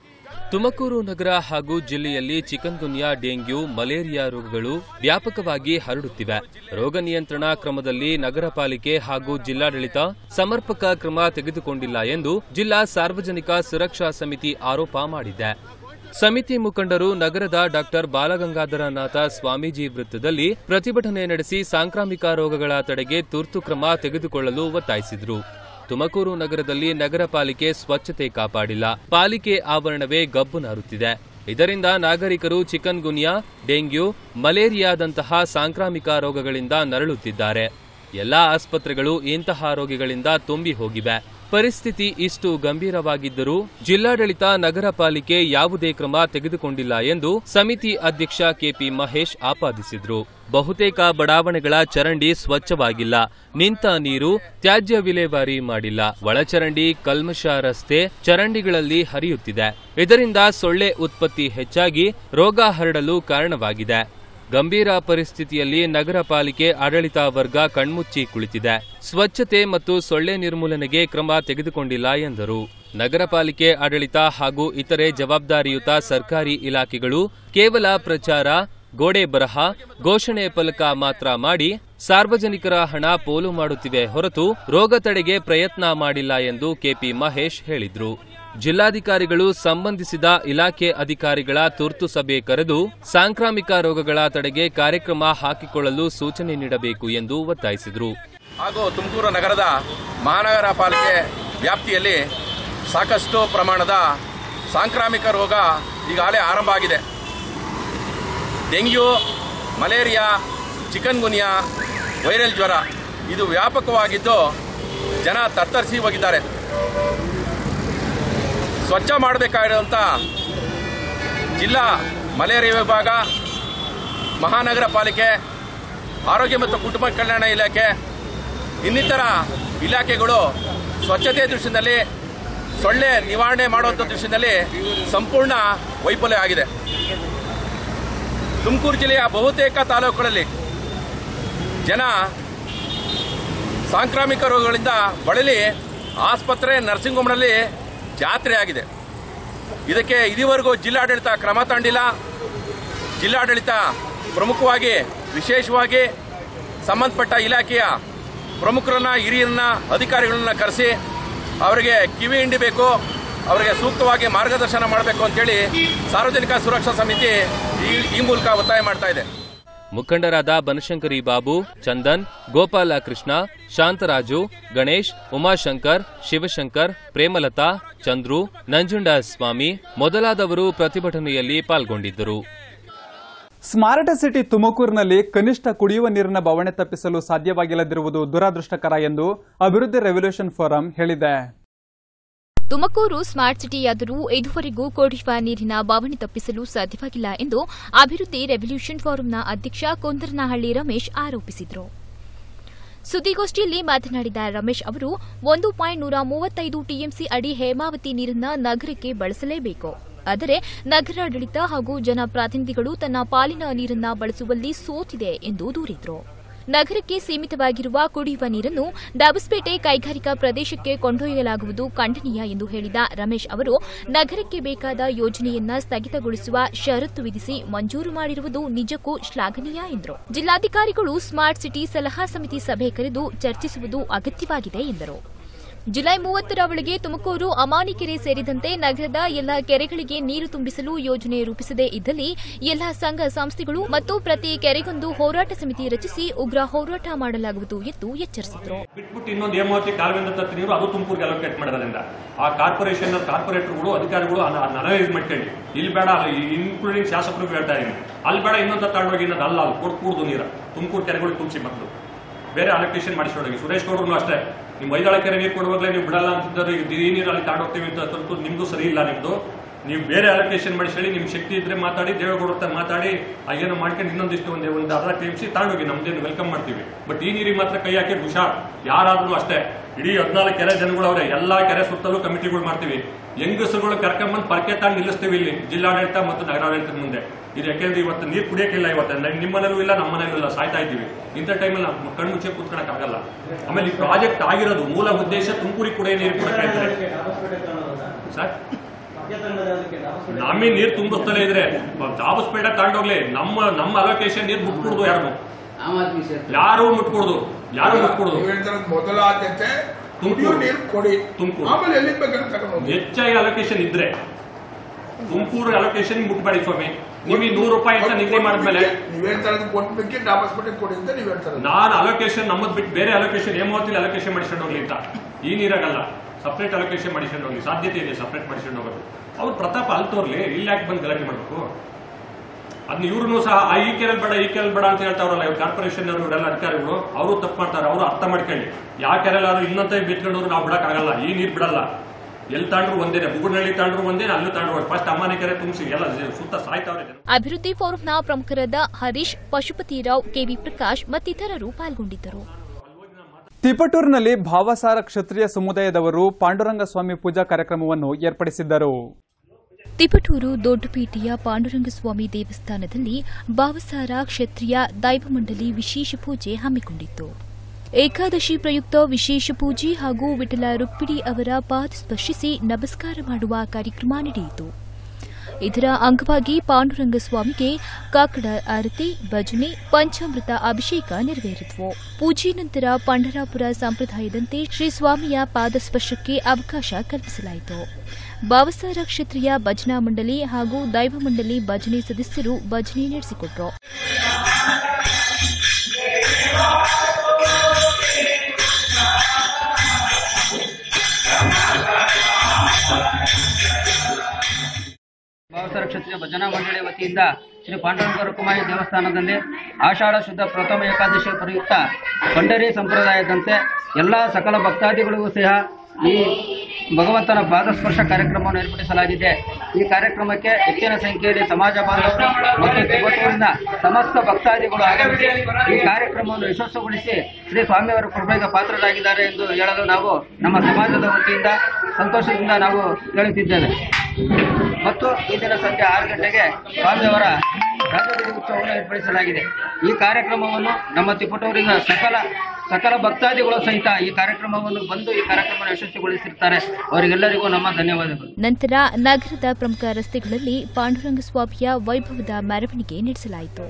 ತುಮಕೂರು ನಗರ ಹಾಗೂ ಜಿಲ್ಲೆಯಲ್ಲಿ ಚಿಕನ್ಗುನ್ಯಾ ಡೆಂಗ್ಯೂ ಮಲೇರಿಯಾ ರೋಗಗಳು ವ್ಯಾಪಕವಾಗಿ ಹರಡುತ್ತಿವೆ ರೋಗ ನಿಯಂತ್ರಣ ಕ್ರಮದಲ್ಲಿ ನಗರ ಪಾಲಿಕೆ ಹಾಗೂ ಜಿಲ್ಲಾಡಳಿತ ಸಮರ್ಪಕ ಕ್ರಮ ತೆಗೆದುಕೊಂಡಿಲ್ಲ ಎಂದು ಜಿಲ್ಲಾ ಸಾರ್ವಜನಿಕ ಸುರಕ್ಷಾ ಸಮಿತಿ ಆರೋಪ ಮಾಡಿದೆ ಸಮಿತಿ ಮುಖಂಡರು ನಗರದ ಡಾಕ್ಟರ್ ಬಾಲಗಂಗಾಧರನಾಥ ಸ್ವಾಮೀಜಿ ವೃತ್ತದಲ್ಲಿ ಪ್ರತಿಭಟನೆ ನಡೆಸಿ ಸಾಂಕ್ರಾಮಿಕ ರೋಗಗಳ ತಡೆಗೆ ತುರ್ತು ಕ್ರಮ ತೆಗೆದುಕೊಳ್ಳಲು ಒತ್ತಾಯಿಸಿದರು ತುಮಕೂರು ನಗರದಲ್ಲಿ ನಗರ ಪಾಲಿಕೆ ಸ್ವಚ್ಛತೆ ಕಾಪಾಡಿಲ್ಲ ಪಾಲಿಕೆ ಆವರಣವೇ ಗಬ್ಬು ನಾರುತ್ತಿದೆ ಇದರಿಂದ ನಾಗರಿಕರು ಚಿಕನ್ ಗುನ್ಯಾ ಡೆಂಗ್ಯೂ ಮಲೇರಿಯಾದಂತಹ ಸಾಂಕ್ರಾಮಿಕ ರೋಗಗಳಿಂದ ನರಳುತ್ತಿದ್ದಾರೆ ಎಲ್ಲಾ ಆಸ್ಪತ್ರೆಗಳು ಇಂತಹ ರೋಗಿಗಳಿಂದ ತುಂಬಿ ಹೋಗಿವೆ ಪರಿಸ್ಥಿತಿ ಇಷ್ಟು ಗಂಭೀರವಾಗಿದ್ದರೂ ಜಿಲ್ಲಾಡಳಿತ ನಗರ ಪಾಲಿಕೆ ಯಾವುದೇ ಕ್ರಮ ತೆಗೆದುಕೊಂಡಿಲ್ಲ ಎಂದು ಸಮಿತಿ ಅಧ್ಯಕ್ಷ ಕೆಪಿ ಮಹೇಶ್ ಆಪಾದಿಸಿದ್ರು ಬಹುತೇಕ ಬಡಾವಣೆಗಳ ಚರಂಡಿ ಸ್ವಚ್ಛವಾಗಿಲ್ಲ ನಿಂತ ನೀರು ತ್ಯಾಜ್ಯ ವಿಲೇವಾರಿ ಮಾಡಿಲ್ಲ ಒಳಚರಂಡಿ ಕಲ್ಮಶ ರಸ್ತೆ ಚರಂಡಿಗಳಲ್ಲಿ ಹರಿಯುತ್ತಿದೆ ಇದರಿಂದ ಸೊಳ್ಳೆ ಉತ್ಪತ್ತಿ ಹೆಚ್ಚಾಗಿ ರೋಗ ಹರಡಲು ಕಾರಣವಾಗಿದೆ ಗಂಭೀರ ಪರಿಸ್ಥಿತಿಯಲ್ಲಿ ನಗರ ಪಾಲಿಕೆ ಆಡಳಿತ ವರ್ಗ ಕಣ್ಮುಚ್ಚಿ ಕುಳಿತಿದೆ ಸ್ವಚ್ಛತೆ ಮತ್ತು ಸೊಳ್ಳೆ ನಿರ್ಮೂಲನೆಗೆ ಕ್ರಮ ತೆಗೆದುಕೊಂಡಿಲ್ಲ ಎಂದರು ನಗರ ಪಾಲಿಕೆ ಆಡಳಿತ ಹಾಗೂ ಇತರೆ ಜವಾಬ್ದಾರಿಯುತ ಸರ್ಕಾರಿ ಇಲಾಖೆಗಳು ಕೇವಲ ಪ್ರಚಾರ ಗೋಡೆ ಬರಹ ಘೋಷಣೆ ಫಲಕ ಮಾತ್ರ ಮಾಡಿ ಸಾರ್ವಜನಿಕರ ಹಣ ಪೋಲು ಮಾಡುತ್ತಿವೆ ಹೊರತು ರೋಗ ತಡೆಗೆ ಪ್ರಯತ್ನ ಮಾಡಿಲ್ಲ ಎಂದು ಕೆಪಿ ಮಹೇಶ್ ಹೇಳಿದ್ರು ಜಿಲ್ಲಾಧಿಕಾರಿಗಳು ಸಂಬಂಧಿಸಿದ ಇಲಾಖೆ ಅಧಿಕಾರಿಗಳ ತುರ್ತು ಸಭೆ ಕರೆದು ಸಾಂಕ್ರಾಮಿಕ ರೋಗಗಳ ತಡೆಗೆ ಕಾರ್ಯಕ್ರಮ ಹಾಕಿಕೊಳ್ಳಲು ಸೂಚನೆ ನೀಡಬೇಕು ಎಂದು ಒತ್ತಾಯಿಸಿದರು ಹಾಗೂ ತುಮಕೂರು ನಗರದ ಮಹಾನಗರ ಪಾಲಿಕೆ ವ್ಯಾಪ್ತಿಯಲ್ಲಿ ಸಾಕಷ್ಟು ಪ್ರಮಾಣದ ಸಾಂಕ್ರಾಮಿಕ ರೋಗ ಈಗಾಗಲೇ ಆರಂಭ ಆಗಿದೆ dengue malaria chikungunya viral ಜ್ವರ ಇದು ವ್ಯಾಪಕವಾಗಿದ್ದು ಜನ ತತ್ತರಿಸಿ ಹೋಗಿದ್ದಾರೆ ಸ್ವಚ್ಛ ಮಾಡಬೇಕಾಗಿರುವಂಥ ಜಿಲ್ಲಾ ಮಲೇರಿಯಾ ವಿಭಾಗ ಮಹಾನಗರ ಪಾಲಿಕೆ ಆರೋಗ್ಯ ಮತ್ತು ಕುಟುಂಬ ಕಲ್ಯಾಣ ಇಲಾಖೆ ಇನ್ನಿತರ ಇಲಾಖೆಗಳು ಸ್ವಚ್ಛತೆ ದೃಷ್ಟಿಯಲ್ಲಿ ಸೊಳ್ಳೆ ನಿವಾರಣೆ ಮಾಡುವಂಥ ದೃಷ್ಟಿಯಲ್ಲಿ ಸಂಪೂರ್ಣ ವೈಫಲ್ಯ ಆಗಿದೆ ತುಮಕೂರು ಜಿಲ್ಲೆಯ ಬಹುತೇಕ ತಾಲೂಕುಗಳಲ್ಲಿ ಜನ ಸಾಂಕ್ರಾಮಿಕ ರೋಗಗಳಿಂದ ಬಳಲಿ ಆಸ್ಪತ್ರೆ ನರ್ಸಿಂಗ್ ಹೋಮ್ನಲ್ಲಿ ಜಾತ್ರೆ ಆಗಿದೆ ಇದಕ್ಕೆ ಇದುವರೆಗೂ ಜಿಲ್ಲಾಡಳಿತ ಕ್ರಮ ತಗೊಂಡಿಲ್ಲ ಜಿಲ್ಲಾಡಳಿತ ಪ್ರಮುಖವಾಗಿ ವಿಶೇಷವಾಗಿ ಸಂಬಂಧಪಟ್ಟ ಇಲಾಖೆಯ ಪ್ರಮುಖರನ್ನ ಹಿರಿಯರನ್ನ ಅಧಿಕಾರಿಗಳನ್ನ ಕರೆಸಿ ಅವರಿಗೆ ಕಿವಿ ಹಿಂಡಿಬೇಕು ಅವರಿಗೆ ಸೂಕ್ತವಾಗಿ ಮಾರ್ಗದರ್ಶನ ಮಾಡಬೇಕು ಅಂತೇಳಿ ಸಾರ್ವಜನಿಕ ಸುರಕ್ಷಾ ಸಮಿತಿ ಈ- ಈ ಮೂಲಕ ಒತ್ತಾಯ ಮಾಡ್ತಾ ಇದೆ ಮುಖಂಡರಾದ ಬನಶಂಕರಿ ಬಾಬು ಚಂದನ್ ಗೋಪಾಲ ಕೃಷ್ಣ ಶಾಂತರಾಜು ಗಣೇಶ್ ಉಮಾಶಂಕರ್ ಶಿವಶಂಕರ್ ಪ್ರೇಮಲತಾ ಚಂದ್ರು ನಂಜುಂಡ ಸ್ವಾಮಿ ಮೊದಲಾದವರು ಪ್ರತಿಭಟನೆಯಲ್ಲಿ ಪಾಲ್ಗೊಂಡಿದ್ದರು ಸ್ಮಾರ್ಟ್ ಸಿಟಿ ತುಮಕೂರಿನಲ್ಲಿ ಕನಿಷ್ಠ ಕುಡಿಯುವ ನೀರಿನ ಬವಣೆ ತಪ್ಪಿಸಲು ಸಾಧ್ಯವಾಗಿಲ್ಲದಿರುವುದು ದುರದೃಷ್ಟಕರ ಎಂದು ಅಭಿವೃದ್ಧಿ ರೆವಲ್ಯೂಷನ್ ಫೋರಂ ಹೇಳಿದೆ ತುಮಕೂರು ಸ್ಮಾರ್ಟ್ ಸಿಟಿಯಾದರೂ ಇದುವರೆಗೂ ಕುಡಿಯುವ ನೀರಿನ ಬಾವಣೆ ತಪ್ಪಿಸಲು ಸಾಧ್ಯವಾಗಿಲ್ಲ ಎಂದು ಅಭಿವೃದ್ಧಿ ರೆವಲ್ಯೂಷನ್ ಫೋರಂನ ಅಧ್ಯಕ್ಷ ಕುಂದರನಹಳ್ಳಿ ರಮೇಶ್ ಆರೋಪಿಸಿದರು ಸುದ್ದಿಗೋಷ್ಠಿಯಲ್ಲಿ ಮಾತನಾಡಿದ ರಮೇಶ್ ಅವರು ಒಂದು ಪಾಯಿಂಟ್ ನೂರ ಮೂವತ್ತೈದು ಟಿಎಂಸಿ ಅಡಿ ಹೇಮಾವತಿ ನೀರನ್ನ ನಗರಕ್ಕೆ ಬಳಸಲೇಬೇಕು ಆದರೆ ನಗರಾಡಳಿತ ಹಾಗೂ ಜನಪ್ರತಿನಿಧಿಗಳು ತನ್ನ ಪಾಲಿನ ನೀರನ್ನ ಬಳಸುವಲ್ಲಿ ಸೋತಿದೆ ಎಂದು ದೂರಿದರು ನಗರಕ್ಕೆ ಸೀಮಿತವಾಗಿರುವ ಕುಡಿಯುವ ನೀರನ್ನು ಡಾಬಸ್ಪೇಟೆ ಕೈಗಾರಿಕಾ ಪ್ರದೇಶಕ್ಕೆ ಕೊಂಡೊಯ್ಯಲಾಗುವುದು ಖಂಡನೀಯ ಎಂದು ಹೇಳಿದ ರಮೇಶ್ ಅವರು ನಗರಕ್ಕೆ ಬೇಕಾದ ಯೋಜನೆಯನ್ನ ಸ್ಥಗಿತಗೊಳಿಸುವ ಷರತ್ತು ವಿಧಿಸಿ ಮಂಜೂರು ಮಾಡಿರುವುದು ನಿಜಕ್ಕೂ ಶ್ಲಾಘನೀಯ ಎಂದರು ಜಿಲ್ಲಾಧಿಕಾರಿಗಳು ಸ್ಮಾರ್ಟ್ ಸಿಟಿ ಸಲಹಾ ಸಮಿತಿ ಸಭೆ ಕರೆದು ಚರ್ಚಿಸುವುದು ಅಗತ್ಯವಾಗಿದೆ ಎಂದರು ಜುಲೈ ಮೂವತ್ತರ ಒಳಗೆ ತುಮಕೂರು ಅಮಾನಿಕೆರೆ ಸೇರಿದಂತೆ ನಗರದ ಎಲ್ಲ ಕೆರೆಗಳಿಗೆ ನೀರು ತುಂಬಿಸಲು ಯೋಜನೆ ರೂಪಿಸದೇ ಇದ್ದಲ್ಲಿ ಎಲ್ಲ ಸಂಘ ಸಂಸ್ಥೆಗಳು ಮತ್ತು ಪ್ರತಿ ಕೆರೆಗೊಂದು ಹೋರಾಟ ಸಮಿತಿ ರಚಿಸಿ ಉಗ್ರ ಹೋರಾಟ ಮಾಡಲಾಗುವುದು ಎಂದು ಎಚ್ಚರಿಸಿದರು ಬಿಟ್ಬಿಟ್ಟು ಇನ್ನೊಂದು ಹೇಮಾವತಿ ಕಾಲುವೆಯಿಂದ ತತ್ತಿ ನೀರು ಅದು ತುಮಕೂರಿಗೆ ಅಲೋಕೇಟ್ ಮಾಡೋದ್ರಿಂದ ಆ ಕಾರ್ಪೊರೇಷನ್ ಕಾರ್ಪೊರೇಟರ್ಗಳು ಅಧಿಕಾರಿಗಳು ಅನಲೈಸ್ ಮಾಡ್ಕೊಳ್ಳಿ ಇಲ್ಲಿ ಬೇಡ ಅಲ್ಲಿ ಇನ್ಕ್ಲೂಡಿಂಗ್ ಶಾಸಕರು ಹೇಳ್ತಾ ಇದೀನಿ ಅಲ್ಲಿ ಬೇಡ ಇನ್ನೊಂದು ತಗೊಂಡೋಗಿ ಇನ್ನೊಂದು ಅಲ್ಲ ಅಲ್ಲಿ ಕೊಡ್ ಕೂಡ್ದು ನೀರು ತುಮಕೂರು ಕೆರೆಗಳು ತುಂಬಿಸಿ ಮಕ್ಕಳು ಬೇರೆ ಅಲೋಕೇಶನ್ ಮಾಡಿಸ್ಕೊಂಡೋಗಿ ಸುರೇಶ್ ಗೌಡ್ರು ಅಷ್ಟೇ ನಿಮ್ಮ ಐದಾಳ ಕೆರೆ ನೀರು ಕೊಡುವಾಗಲೇ ನೀವು ಬಿಡಲ್ಲ ಅಂತಿದ್ದಾರೆ ಈಗ ಈ ನೀರು ಅಲ್ಲಿ ತಗೊಂಡೋಗ್ತೀವಿ ಅಂತ ತಂತು ನಿಮ್ದು ಸರಿ ಇಲ್ಲ ನಿಮ್ದು ನೀವು ಬೇರೆ ಅಲೋಕೇಶನ್ ಮಾಡಿಸಿ ನಿಮ್ ಶಕ್ತಿ ಇದ್ರೆ ಮಾತಾಡಿ ದೇವೇಗೌಡ ಹತ್ರ ಮಾತಾಡಿ ಏನೋ ಮಾಡ್ಕೊಂಡು ಇನ್ನೊಂದಿಷ್ಟು ಒಂದು ಒಂದು ಅರ್ಧ ಟಿ ಎಂ ಸಿ ತಗೊಂಡೋಗಿ ನಮ್ದೇನು ವೆಲ್ಕಮ್ ಮಾಡ್ತೀವಿ ಬಟ್ ಈ ನೀರಿಗೆ ಮಾತ್ರ ಕೈ ಹಾಕಿ ಹುಷಾರ್ ಯಾರಾದ್ರೂ ಅಷ್ಟೇ ಇಡೀ ಹದಿನಾಲ್ಕು ಕೆರೆ ಜನಗಳು ಅವರೇ ಎಲ್ಲಾ ಕೆರೆ ಸುತ್ತಲೂ ಕಮಿಟಿಗಳು ಮಾಡ್ತೀವಿ ಹೆಂಗಸರುಗಳು ಕರ್ಕೊಂಡ್ಬಂದು ಪರ್ಕೆ ತಾಂಡ್ ನಿಲ್ಲಿಸ್ತೀವಿ ಇಲ್ಲಿ ಜಿಲ್ಲಾಡಳಿತ ಮತ್ತು ನಗರಾಡಳಿತದ ಮುಂದೆ ಇದು ಯಾಕೆಂದ್ರೆ ಇವತ್ತು ನೀರು ಕುಡಿಯಕ್ಕಿಲ್ಲ ಇವತ್ತು ನ- ನಿಮ್ಮ ಮನೇಲೂ ಇಲ್ಲ ನಮ್ಮ ಮನೇಲೂ ಇಲ್ಲ ಸಾಯ್ತಾ ಇದ್ದೀವಿ ಇಂಥ ಟೈಮಲ್ಲಿ ನಾವು ಕಣ್ಣು ಮುಚ್ಚೆ ಕೂತ್ಕೊಳಕ್ ಆಗಲ್ಲ ಆಮೇಲೆ ಈ ಪ್ರಾಜೆಕ್ಟ್ ಆಗಿರೋದು ಮೂಲ ಉದ್ದೇಶ ತುಮಕೂರಿಗೆ ಕುಡಿಯೋ ನೀರು ಕೊಡಕ್ಕೆ ಇದ್ದಾರೆ ಸರ್ ನಮಗೆ ನೀರು ತುಂಬಿಸ್ತಲೇ ಇದ್ರೆ ಜಾಬಸ್ಪೇಟೆ ತಗೊಂಡೋಗ್ಲಿ ನಮ್ಮ ನಮ್ಮ ಅಲೋಕೇಶನ್ ನೀರು ಮುಟ್ಕೊಡುದು ಯಾರು ಯಾರು ಮುಟ್ಕೊಡುದು ಯಾರು ಮುಟ್ಕೊಡುದು ಮೊದಲ ಆದ್ಯತೆ ಕುಡಿಯೋ ನೀರು ಕೊಡಿ ತುಮಕೂರು ಆಮೇಲೆ ಎಲ್ಲಿಗೆ ಬೇಕಾದ್ರೆ ತಗೊಂಡು ಹೋಗಿ ಹೆಚ್ಚಾಗಿ ಅಲೋಕೇಶನ್ ಇದ್ರೆ ತುಮಕೂರು ಅಲೋಕೇಶನ್ ಮುಟ್ಬೇಡಿ ಸ್ವಾಮಿ ನಿಮಗೆ ನೂರು ರೂಪಾಯಿ ಅಂತ ನಿಗದಿ ಮಾಡಿದ್ಮೇಲೆ ನೀವ್ ಹೇಳ್ತಾ ಇರೋದು ಕೊಟ್ಬಿಟ್ಟು ಡಾಬಸ್ಪೇಟೆ ಕೊಡಿ ಅಂತ ನೀವ್ ಹೇಳ್ತಾ ಇರೋದು ನಾನು ಅಲೋಕೇಶನ್ ನಮ್ಮದ್ ಬಿಟ್ಟು ಬೇರೆ ಅಲೋಕೇಶನ್ ಹೇಮಾವತಿಲಿ ಅಲೋಕೇಶನ್ ಮಾಡಿಸ್ಕೊಂಡು ಹೋಗ್ಲಿ ಅಂತ ಈ ನೀರಾಗಲ್ಲ ಸಪ್ರೇಟ್ ಅಲೋಕೇಶನ್ ಮಾಡಿಸ್ಕೊಂಡು ಹೋಗ್ಲಿ ಸಾಧ್ಯತೆ ಇದೆ ಸಪ್ರೇಟ್ ಮಾಡಿಸ್ಕೊಂಡು ಹೋಗೋದು ಅವ್ರು ಪ್ರತಾಪ ಅಲ್ಲಿ ತೋರ್ಲಿ ಇಲ್ಲಿ ಯಾಕೆ ಬಂದು ಗಲಾಟೆ ಮಾಡ್ಬೇಕು ಅದನ್ನ ಇವ್ರು ಸಹ ಆ ಈ ಕೆರೆ ಬೇಡ ಈ ಕೆರೆ ಬೇಡ ಅಂತ ಹೇಳ್ತಾವ್ರಲ್ಲ ಇವ್ರು ಕಾರ್ಪೊರೇಷನ್ ಅವರು ಇವರೆಲ್ಲ ಅಧಿಕಾರಿಗಳು ಅವರು ತಪ್ಪು ಮಾಡ್ತಾರೆ ಅವರು ಅರ್ಥ ಮಾಡ್ಕೊಳ್ಳಿ ಯಾವ ಕೆರೆಲ್ಲಾದ್ರು ಇನ್ನೊಂದೇ ಬಿತ್ಕೊಂಡವ್ರು ನಾವು ಬಿಡಕ್ಕಾಗಲ್ಲ ಈ ನೀರು ಬಿಡಲ್ಲ ಎಲ್ಲಿ ತಾಂಡ್ರು ಒಂದೇನೆ ಬುಗುನಹಳ್ಳಿ ತಾಂಡ್ರು ಒಂದೇ ಅಲ್ಲೂ ತಾಂಡ್ರು ಫಸ್ಟ್ ಅಮ್ಮನೆ ಕೆರೆ ತುಂಬಿಸಿ ಎಲ್ಲ ಸುತ್ತ ಸಾಯ್ತಾವ್ರೆ ಜನ ಅಭಿವೃದ್ಧಿ ಫೋರಂನ ಪ್ರಮುಖರಾದ ಹರೀಶ್ ಪಶುಪತಿರಾವ್ ಕೆವಿ ಪ್ರಕಾಶ್ ಮತ್ತಿತರರು ಪಾಲ್ಗೊಂಡಿದ್ದರು ತಿಪಟೂರಿನಲ್ಲಿ ಭಾವಸಾರ ಕ್ಷತ್ರಿಯ ಸಮುದಾಯದವರು ಪಾಂಡುರಂಗ ಸ್ವಾಮಿ ಪೂಜಾ ಕಾರ್ಯಕ್ರಮವನ್ನು ಏರ್ಪಡಿಸಿದ್ದರು ತಿಪಟೂರು ದೊಡ್ಡಪೇಟೆಯ ಪಾಂಡುರಂಗಸ್ವಾಮಿ ದೇವಸ್ಥಾನದಲ್ಲಿ ಭಾವಸಾರ ಕ್ಷತ್ರಿಯ ದೈವಮಂಡಲಿ ವಿಶೇಷ ಪೂಜೆ ಹಮ್ಮಿಕೊಂಡಿತ್ತು ಏಕಾದಶಿ ಪ್ರಯುಕ್ತ ವಿಶೇಷ ಪೂಜೆ ಹಾಗೂ ವಿಠಲ ರುಕ್ಮಿಣಿ ಅವರ ಪಾದ ಸ್ಪರ್ಶಿಸಿ ನಮಸ್ಕಾರ ಮಾಡುವ ಕಾರ್ಯಕ್ರಮ ನಡೆಯಿತು ಇದರ ಅಂಗವಾಗಿ ಪಾಂಡುರಂಗ ಸ್ವಾಮಿಗೆ ಕಾಕಡ ಆರತಿ ಭಜನೆ ಪಂಚಾಮೃತ ಅಭಿಷೇಕ ನೆರವೇರಿದ್ವು ಪೂಜೆ ನಂತರ ಪಂಡರಾಪುರ ಸಂಪ್ರದಾಯದಂತೆ ಶ್ರೀ ಸ್ವಾಮಿಯ ಪಾದಸ್ಪರ್ಶಕ್ಕೆ ಅವಕಾಶ ಕಲ್ಪಿಸಲಾಯಿತು ಭಾವಸಾರ ಕ್ಷತ್ರಿಯ ಭಜನಾ ಮಂಡಳಿ ಹಾಗೂ ದೈವ ಮಂಡಳಿ ಭಜನೆ ಸದಸ್ಯರು ಭಜನೆ ನಡೆಸಿಕೊಟ್ರು ಭಾವಸರ ಕ್ಷತ್ರಿಯ ಭಜನಾ ಮಂಡಳಿಯ ವತಿಯಿಂದ ಶ್ರೀ ಪಾಂಡುರಂಗ ಕುಮಾರಿ ದೇವಸ್ಥಾನದಲ್ಲಿ ಆಷಾಢ ಶುದ್ಧ ಪ್ರಥಮ ಏಕಾದಶಿ ಪ್ರಯುಕ್ತ ಪಂಡರಿ ಸಂಪ್ರದಾಯದಂತೆ ಎಲ್ಲ ಸಕಲ ಭಕ್ತಾದಿಗಳಿಗೂ ಸಹ ಈ ಭಗವಂತನ ಪಾದಸ್ಪರ್ಶ ಕಾರ್ಯಕ್ರಮವನ್ನು ಏರ್ಪಡಿಸಲಾಗಿದೆ ಈ ಕಾರ್ಯಕ್ರಮಕ್ಕೆ ಹೆಚ್ಚಿನ ಸಂಖ್ಯೆಯಲ್ಲಿ ಸಮಾಜ ಬಾಂಧವರು ಮತ್ತು ತಿರುವತ್ತೂರಿನ ಸಮಸ್ತ ಭಕ್ತಾದಿಗಳು ಆಗಮಿಸಿ ಈ ಕಾರ್ಯಕ್ರಮವನ್ನು ಯಶಸ್ಸುಗೊಳಿಸಿ ಶ್ರೀ ಸ್ವಾಮಿಯವರ ಕೃಪೆಗೆ ಪಾತ್ರರಾಗಿದ್ದಾರೆ ಎಂದು ಹೇಳಲು ನಾವು ನಮ್ಮ ಸಮಾಜದ ವತಿಯಿಂದ ಸಂತೋಷದಿಂದ ನಾವು ಹೇಳುತ್ತಿದ್ದೇವೆ ಮತ್ತು ಈ ದಿನ ಸಂಜೆ ಆರು ಗಂಟೆಗೆ ಸ್ವಾಮಿಯವರ ರಾಜಬೀದಿ ಉತ್ಸವವನ್ನು ಏರ್ಪಡಿಸಲಾಗಿದೆ ಈ ಕಾರ್ಯಕ್ರಮವನ್ನು ನಮ್ಮ ತಿಪಟೂರಿನ ಸಕಲ ಸಕಲ ಭಕ್ತಾದಿಗಳು ಸಹಿತ ಈ ಕಾರ್ಯಕ್ರಮವನ್ನು ಬಂದು ಈ ಕಾರ್ಯಕ್ರಮವನ್ನು ಯಶಸ್ವಿಗೊಳಿಸಿರ್ತಾರೆ ಅವರಿಗೆಲ್ಲರಿಗೂ ನಮ್ಮ ಧನ್ಯವಾದಗಳು ನಂತರ ನಗರದ ಪ್ರಮುಖ ರಸ್ತೆಗಳಲ್ಲಿ ಪಾಂಡುರಂಗ ಸ್ವಾಮಿಯ ವೈಭವದ ಮೆರವಣಿಗೆ ನಡೆಸಲಾಯಿತು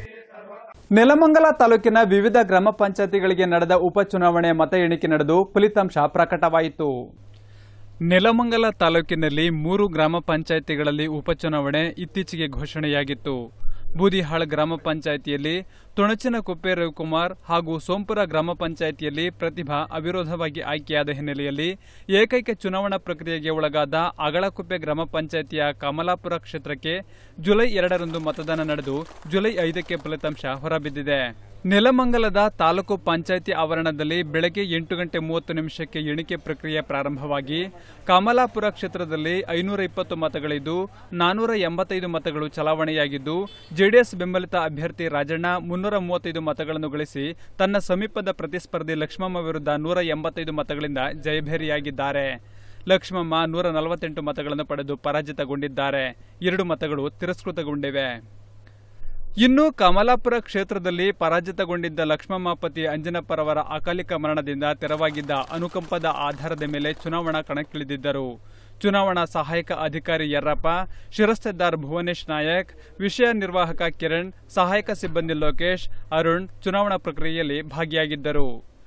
ನೆಲಮಂಗಲ ತಾಲೂಕಿನ ವಿವಿಧ ಗ್ರಾಮ ಪಂಚಾಯತಿಗಳಿಗೆ ನಡೆದ ಉಪಚುನಾವಣೆ ಮತ ಎಣಿಕೆ ನಡೆದು ಫಲಿತಾಂಶ ಪ್ರಕಟವಾಯಿತು ನೆಲಮಂಗಲ ತಾಲೂಕಿನಲ್ಲಿ ಮೂರು ಗ್ರಾಮ ಪಂಚಾಯಿತಿಗಳಲ್ಲಿ ಉಪಚುನಾವಣೆ ಇತ್ತೀಚೆಗೆ ಘೋಷಣೆಯಾಗಿತ್ತು ಬೂದಿಹಾಳ್ ಗ್ರಾಮ ಪಂಚಾಯಿತಿಯಲ್ಲಿ ತುಣಚಿನಕೊಪ್ಪೆ ರವಿಕುಮಾರ್ ಹಾಗೂ ಸೋಂಪುರ ಗ್ರಾಮ ಪಂಚಾಯಿತಿಯಲ್ಲಿ ಪ್ರತಿಭಾ ಅವಿರೋಧವಾಗಿ ಆಯ್ಕೆಯಾದ ಹಿನ್ನೆಲೆಯಲ್ಲಿ ಏಕೈಕ ಚುನಾವಣಾ ಪ್ರಕ್ರಿಯೆಗೆ ಒಳಗಾದ ಅಗಳಕುಪ್ಪೆ ಗ್ರಾಮ ಪಂಚಾಯಿತಿಯ ಕಮಲಾಪುರ ಕ್ಷೇತ್ರಕ್ಕೆ ಜುಲೈ ಎರಡರಂದು ಮತದಾನ ನಡೆದು ಜುಲೈ ಐದಕ್ಕೆ ಫಲಿತಾಂಶ ಹೊರಬಿದ್ದಿದೆ ನೆಲಮಂಗಲದ ತಾಲೂಕು ಪಂಚಾಯಿತಿ ಆವರಣದಲ್ಲಿ ಬೆಳಗ್ಗೆ ಎಂಟು ಗಂಟೆ ಮೂವತ್ತು ನಿಮಿಷಕ್ಕೆ ಎಣಿಕೆ ಪ್ರಕ್ರಿಯೆ ಪ್ರಾರಂಭವಾಗಿ ಕಮಲಾಪುರ ಕ್ಷೇತ್ರದಲ್ಲಿ ಐನೂರ ಇಪ್ಪತ್ತು ಮತಗಳಿದ್ದು ನಾನೂರ ಎಂಬತ್ತೈದು ಮತಗಳು ಚಲಾವಣೆಯಾಗಿದ್ದು ಜೆಡಿಎಸ್ ಬೆಂಬಲಿತ ಅಭ್ಯರ್ಥಿ ರಾಜಣ್ಣ ಮುನ್ನೂರ ಮೂವತ್ತೈದು ಮತಗಳನ್ನು ಗಳಿಸಿ ತನ್ನ ಸಮೀಪದ ಪ್ರತಿಸ್ಪರ್ಧಿ ಲಕ್ಷ್ಮಮ್ಮ ವಿರುದ್ಧ ನೂರ ಎಂಬತ್ತೈದು ಮತಗಳಿಂದ ಜಯಭೇರಿಯಾಗಿದ್ದಾರೆ ಲಕ್ಷ್ಮಮ್ಮ ನೂರ ನಲವತ್ತೆಂಟು ಮತಗಳನ್ನು ಪಡೆದು ಪರಾಜಿತಗೊಂಡಿದ್ದಾರೆ ಎರಡು ಮತಗಳು ತಿರಸ್ಕೃತಗೊಂಡಿವೆ ಇನ್ನು ಕಮಲಾಪುರ ಕ್ಷೇತ್ರದಲ್ಲಿ ಪರಾಜಿತಗೊಂಡಿದ್ದ ಲಕ್ಷ್ಮಮ್ಮ ಪತಿ ಅಂಜನಪ್ಪರವರ ಅಕಾಲಿಕ ಮರಣದಿಂದ ತೆರವಾಗಿದ್ದ ಅನುಕಂಪದ ಆಧಾರದ ಮೇಲೆ ಚುನಾವಣಾ ಕಣಕ್ಕಿಳಿದಿದ್ದರು ಚುನಾವಣಾ ಸಹಾಯಕ ಅಧಿಕಾರಿ ಯರ್ರಪ್ಪ ಶಿರಸ್ತೆದಾರ್ ಭುವನೇಶ್ ನಾಯಕ್ ವಿಷಯ ನಿರ್ವಾಹಕ ಕಿರಣ್ ಸಹಾಯಕ ಸಿಬ್ಬಂದಿ ಲೋಕೇಶ್ ಅರುಣ್ ಚುನಾವಣಾ ಪ್ರಕ್ರಿಯೆಯಲ್ಲಿ ಭಾಗಿಯಾಗಿದ್ದರು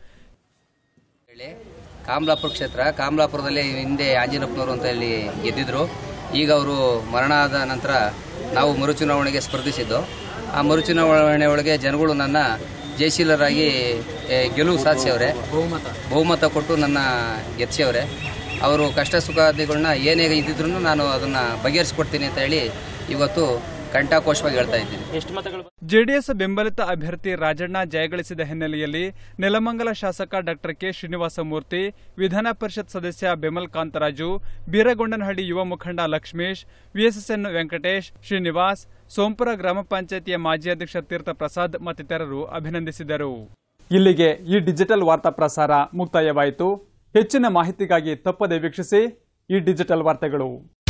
ಕಾಮಲಾಪುರ ಕ್ಷೇತ್ರ ಕಾಮಲಾಪುರದಲ್ಲಿ ಹಿಂದೆ ಆಂಜನಪ್ಪನವರು ಅಂತ ಹೇಳಿ ಗೆದ್ದಿದ್ರು ಈಗ ಅವರು ಮರಣ ಆದ ನಂತರ ನಾವು ಮರುಚುನಾವಣೆಗೆ ಸ್ಪರ್ಧಿಸಿದ್ದು ಆ ಮರುಚುನಾವಣೆ ಒಳಗೆ ಜನಗಳು ನನ್ನ ಜಯಶೀಲರಾಗಿ ಏ, ಗೆಲುವು ಸಾಧಿಸವ್ರೆ ಬಹುಮತ ಬಹುಮತ ಕೊಟ್ಟು ನನ್ನ ಗೆದ್ಸವ್ರೆ ಅವರು ಕಷ್ಟ ಸುಖಾದಿಗಳನ್ನ ಏನೇ ಇದ್ದಿದ್ರು ನಾನು ಅದನ್ನು ಬಗೆಹರಿಸ್ಕೊಡ್ತೀನಿ ಅಂತ ಹೇಳಿ ಇವತ್ತು ಕಂಠಾಕೋಶವಾಗಿ ಹೇಳ್ತಾ ಇದ್ದೀನಿ ಎಷ್ಟು ಮತಗಳು ಜೆಡಿಎಸ್ ಬೆಂಬಲಿತ ಅಭ್ಯರ್ಥಿ ರಾಜಣ್ಣ ಜಯಗಳಿಸಿದ ಹಿನ್ನೆಲೆಯಲ್ಲಿ ನೆಲಮಂಗಲ ಶಾಸಕ ಡಾಕ್ಟರ್ ಕೆ ಶ್ರೀನಿವಾಸ ಮೂರ್ತಿ ವಿಧಾನ ಪರಿಷತ್ ಸದಸ್ಯ ಬೆಮಲ್ ಕಾಂತರಾಜು ಬೀರಗೊಂಡನಹಳ್ಳಿ ಯುವ ಮುಖಂಡ ಲಕ್ಷ್ಮೀಶ್ ವಿಎಸ್ಎಸ್ಎನ್ ವೆಂಕಟೇಶ್ ಶ್ರೀನಿವಾಸ್ ಸೋಂಪುರ ಗ್ರಾಮ ಪಂಚಾಯತಿಯ ಮಾಜಿ ಅಧ್ಯಕ್ಷ ತೀರ್ಥ ಪ್ರಸಾದ್ ಮತ್ತಿತರರು ಅಭಿನಂದಿಸಿದರು ಇಲ್ಲಿಗೆ ಈ ಡಿಜಿಟಲ್ ವಾರ್ತಾ ಪ್ರಸಾರ ಮುಕ್ತಾಯವಾಯಿತು ಹೆಚ್ಚಿನ ಮಾಹಿತಿಗಾಗಿ ತಪ್ಪದೆ ವೀಕ್ಷಿಸಿ ಈ ಡಿಜಿಟಲ್ ವಾರ್ತೆಗಳು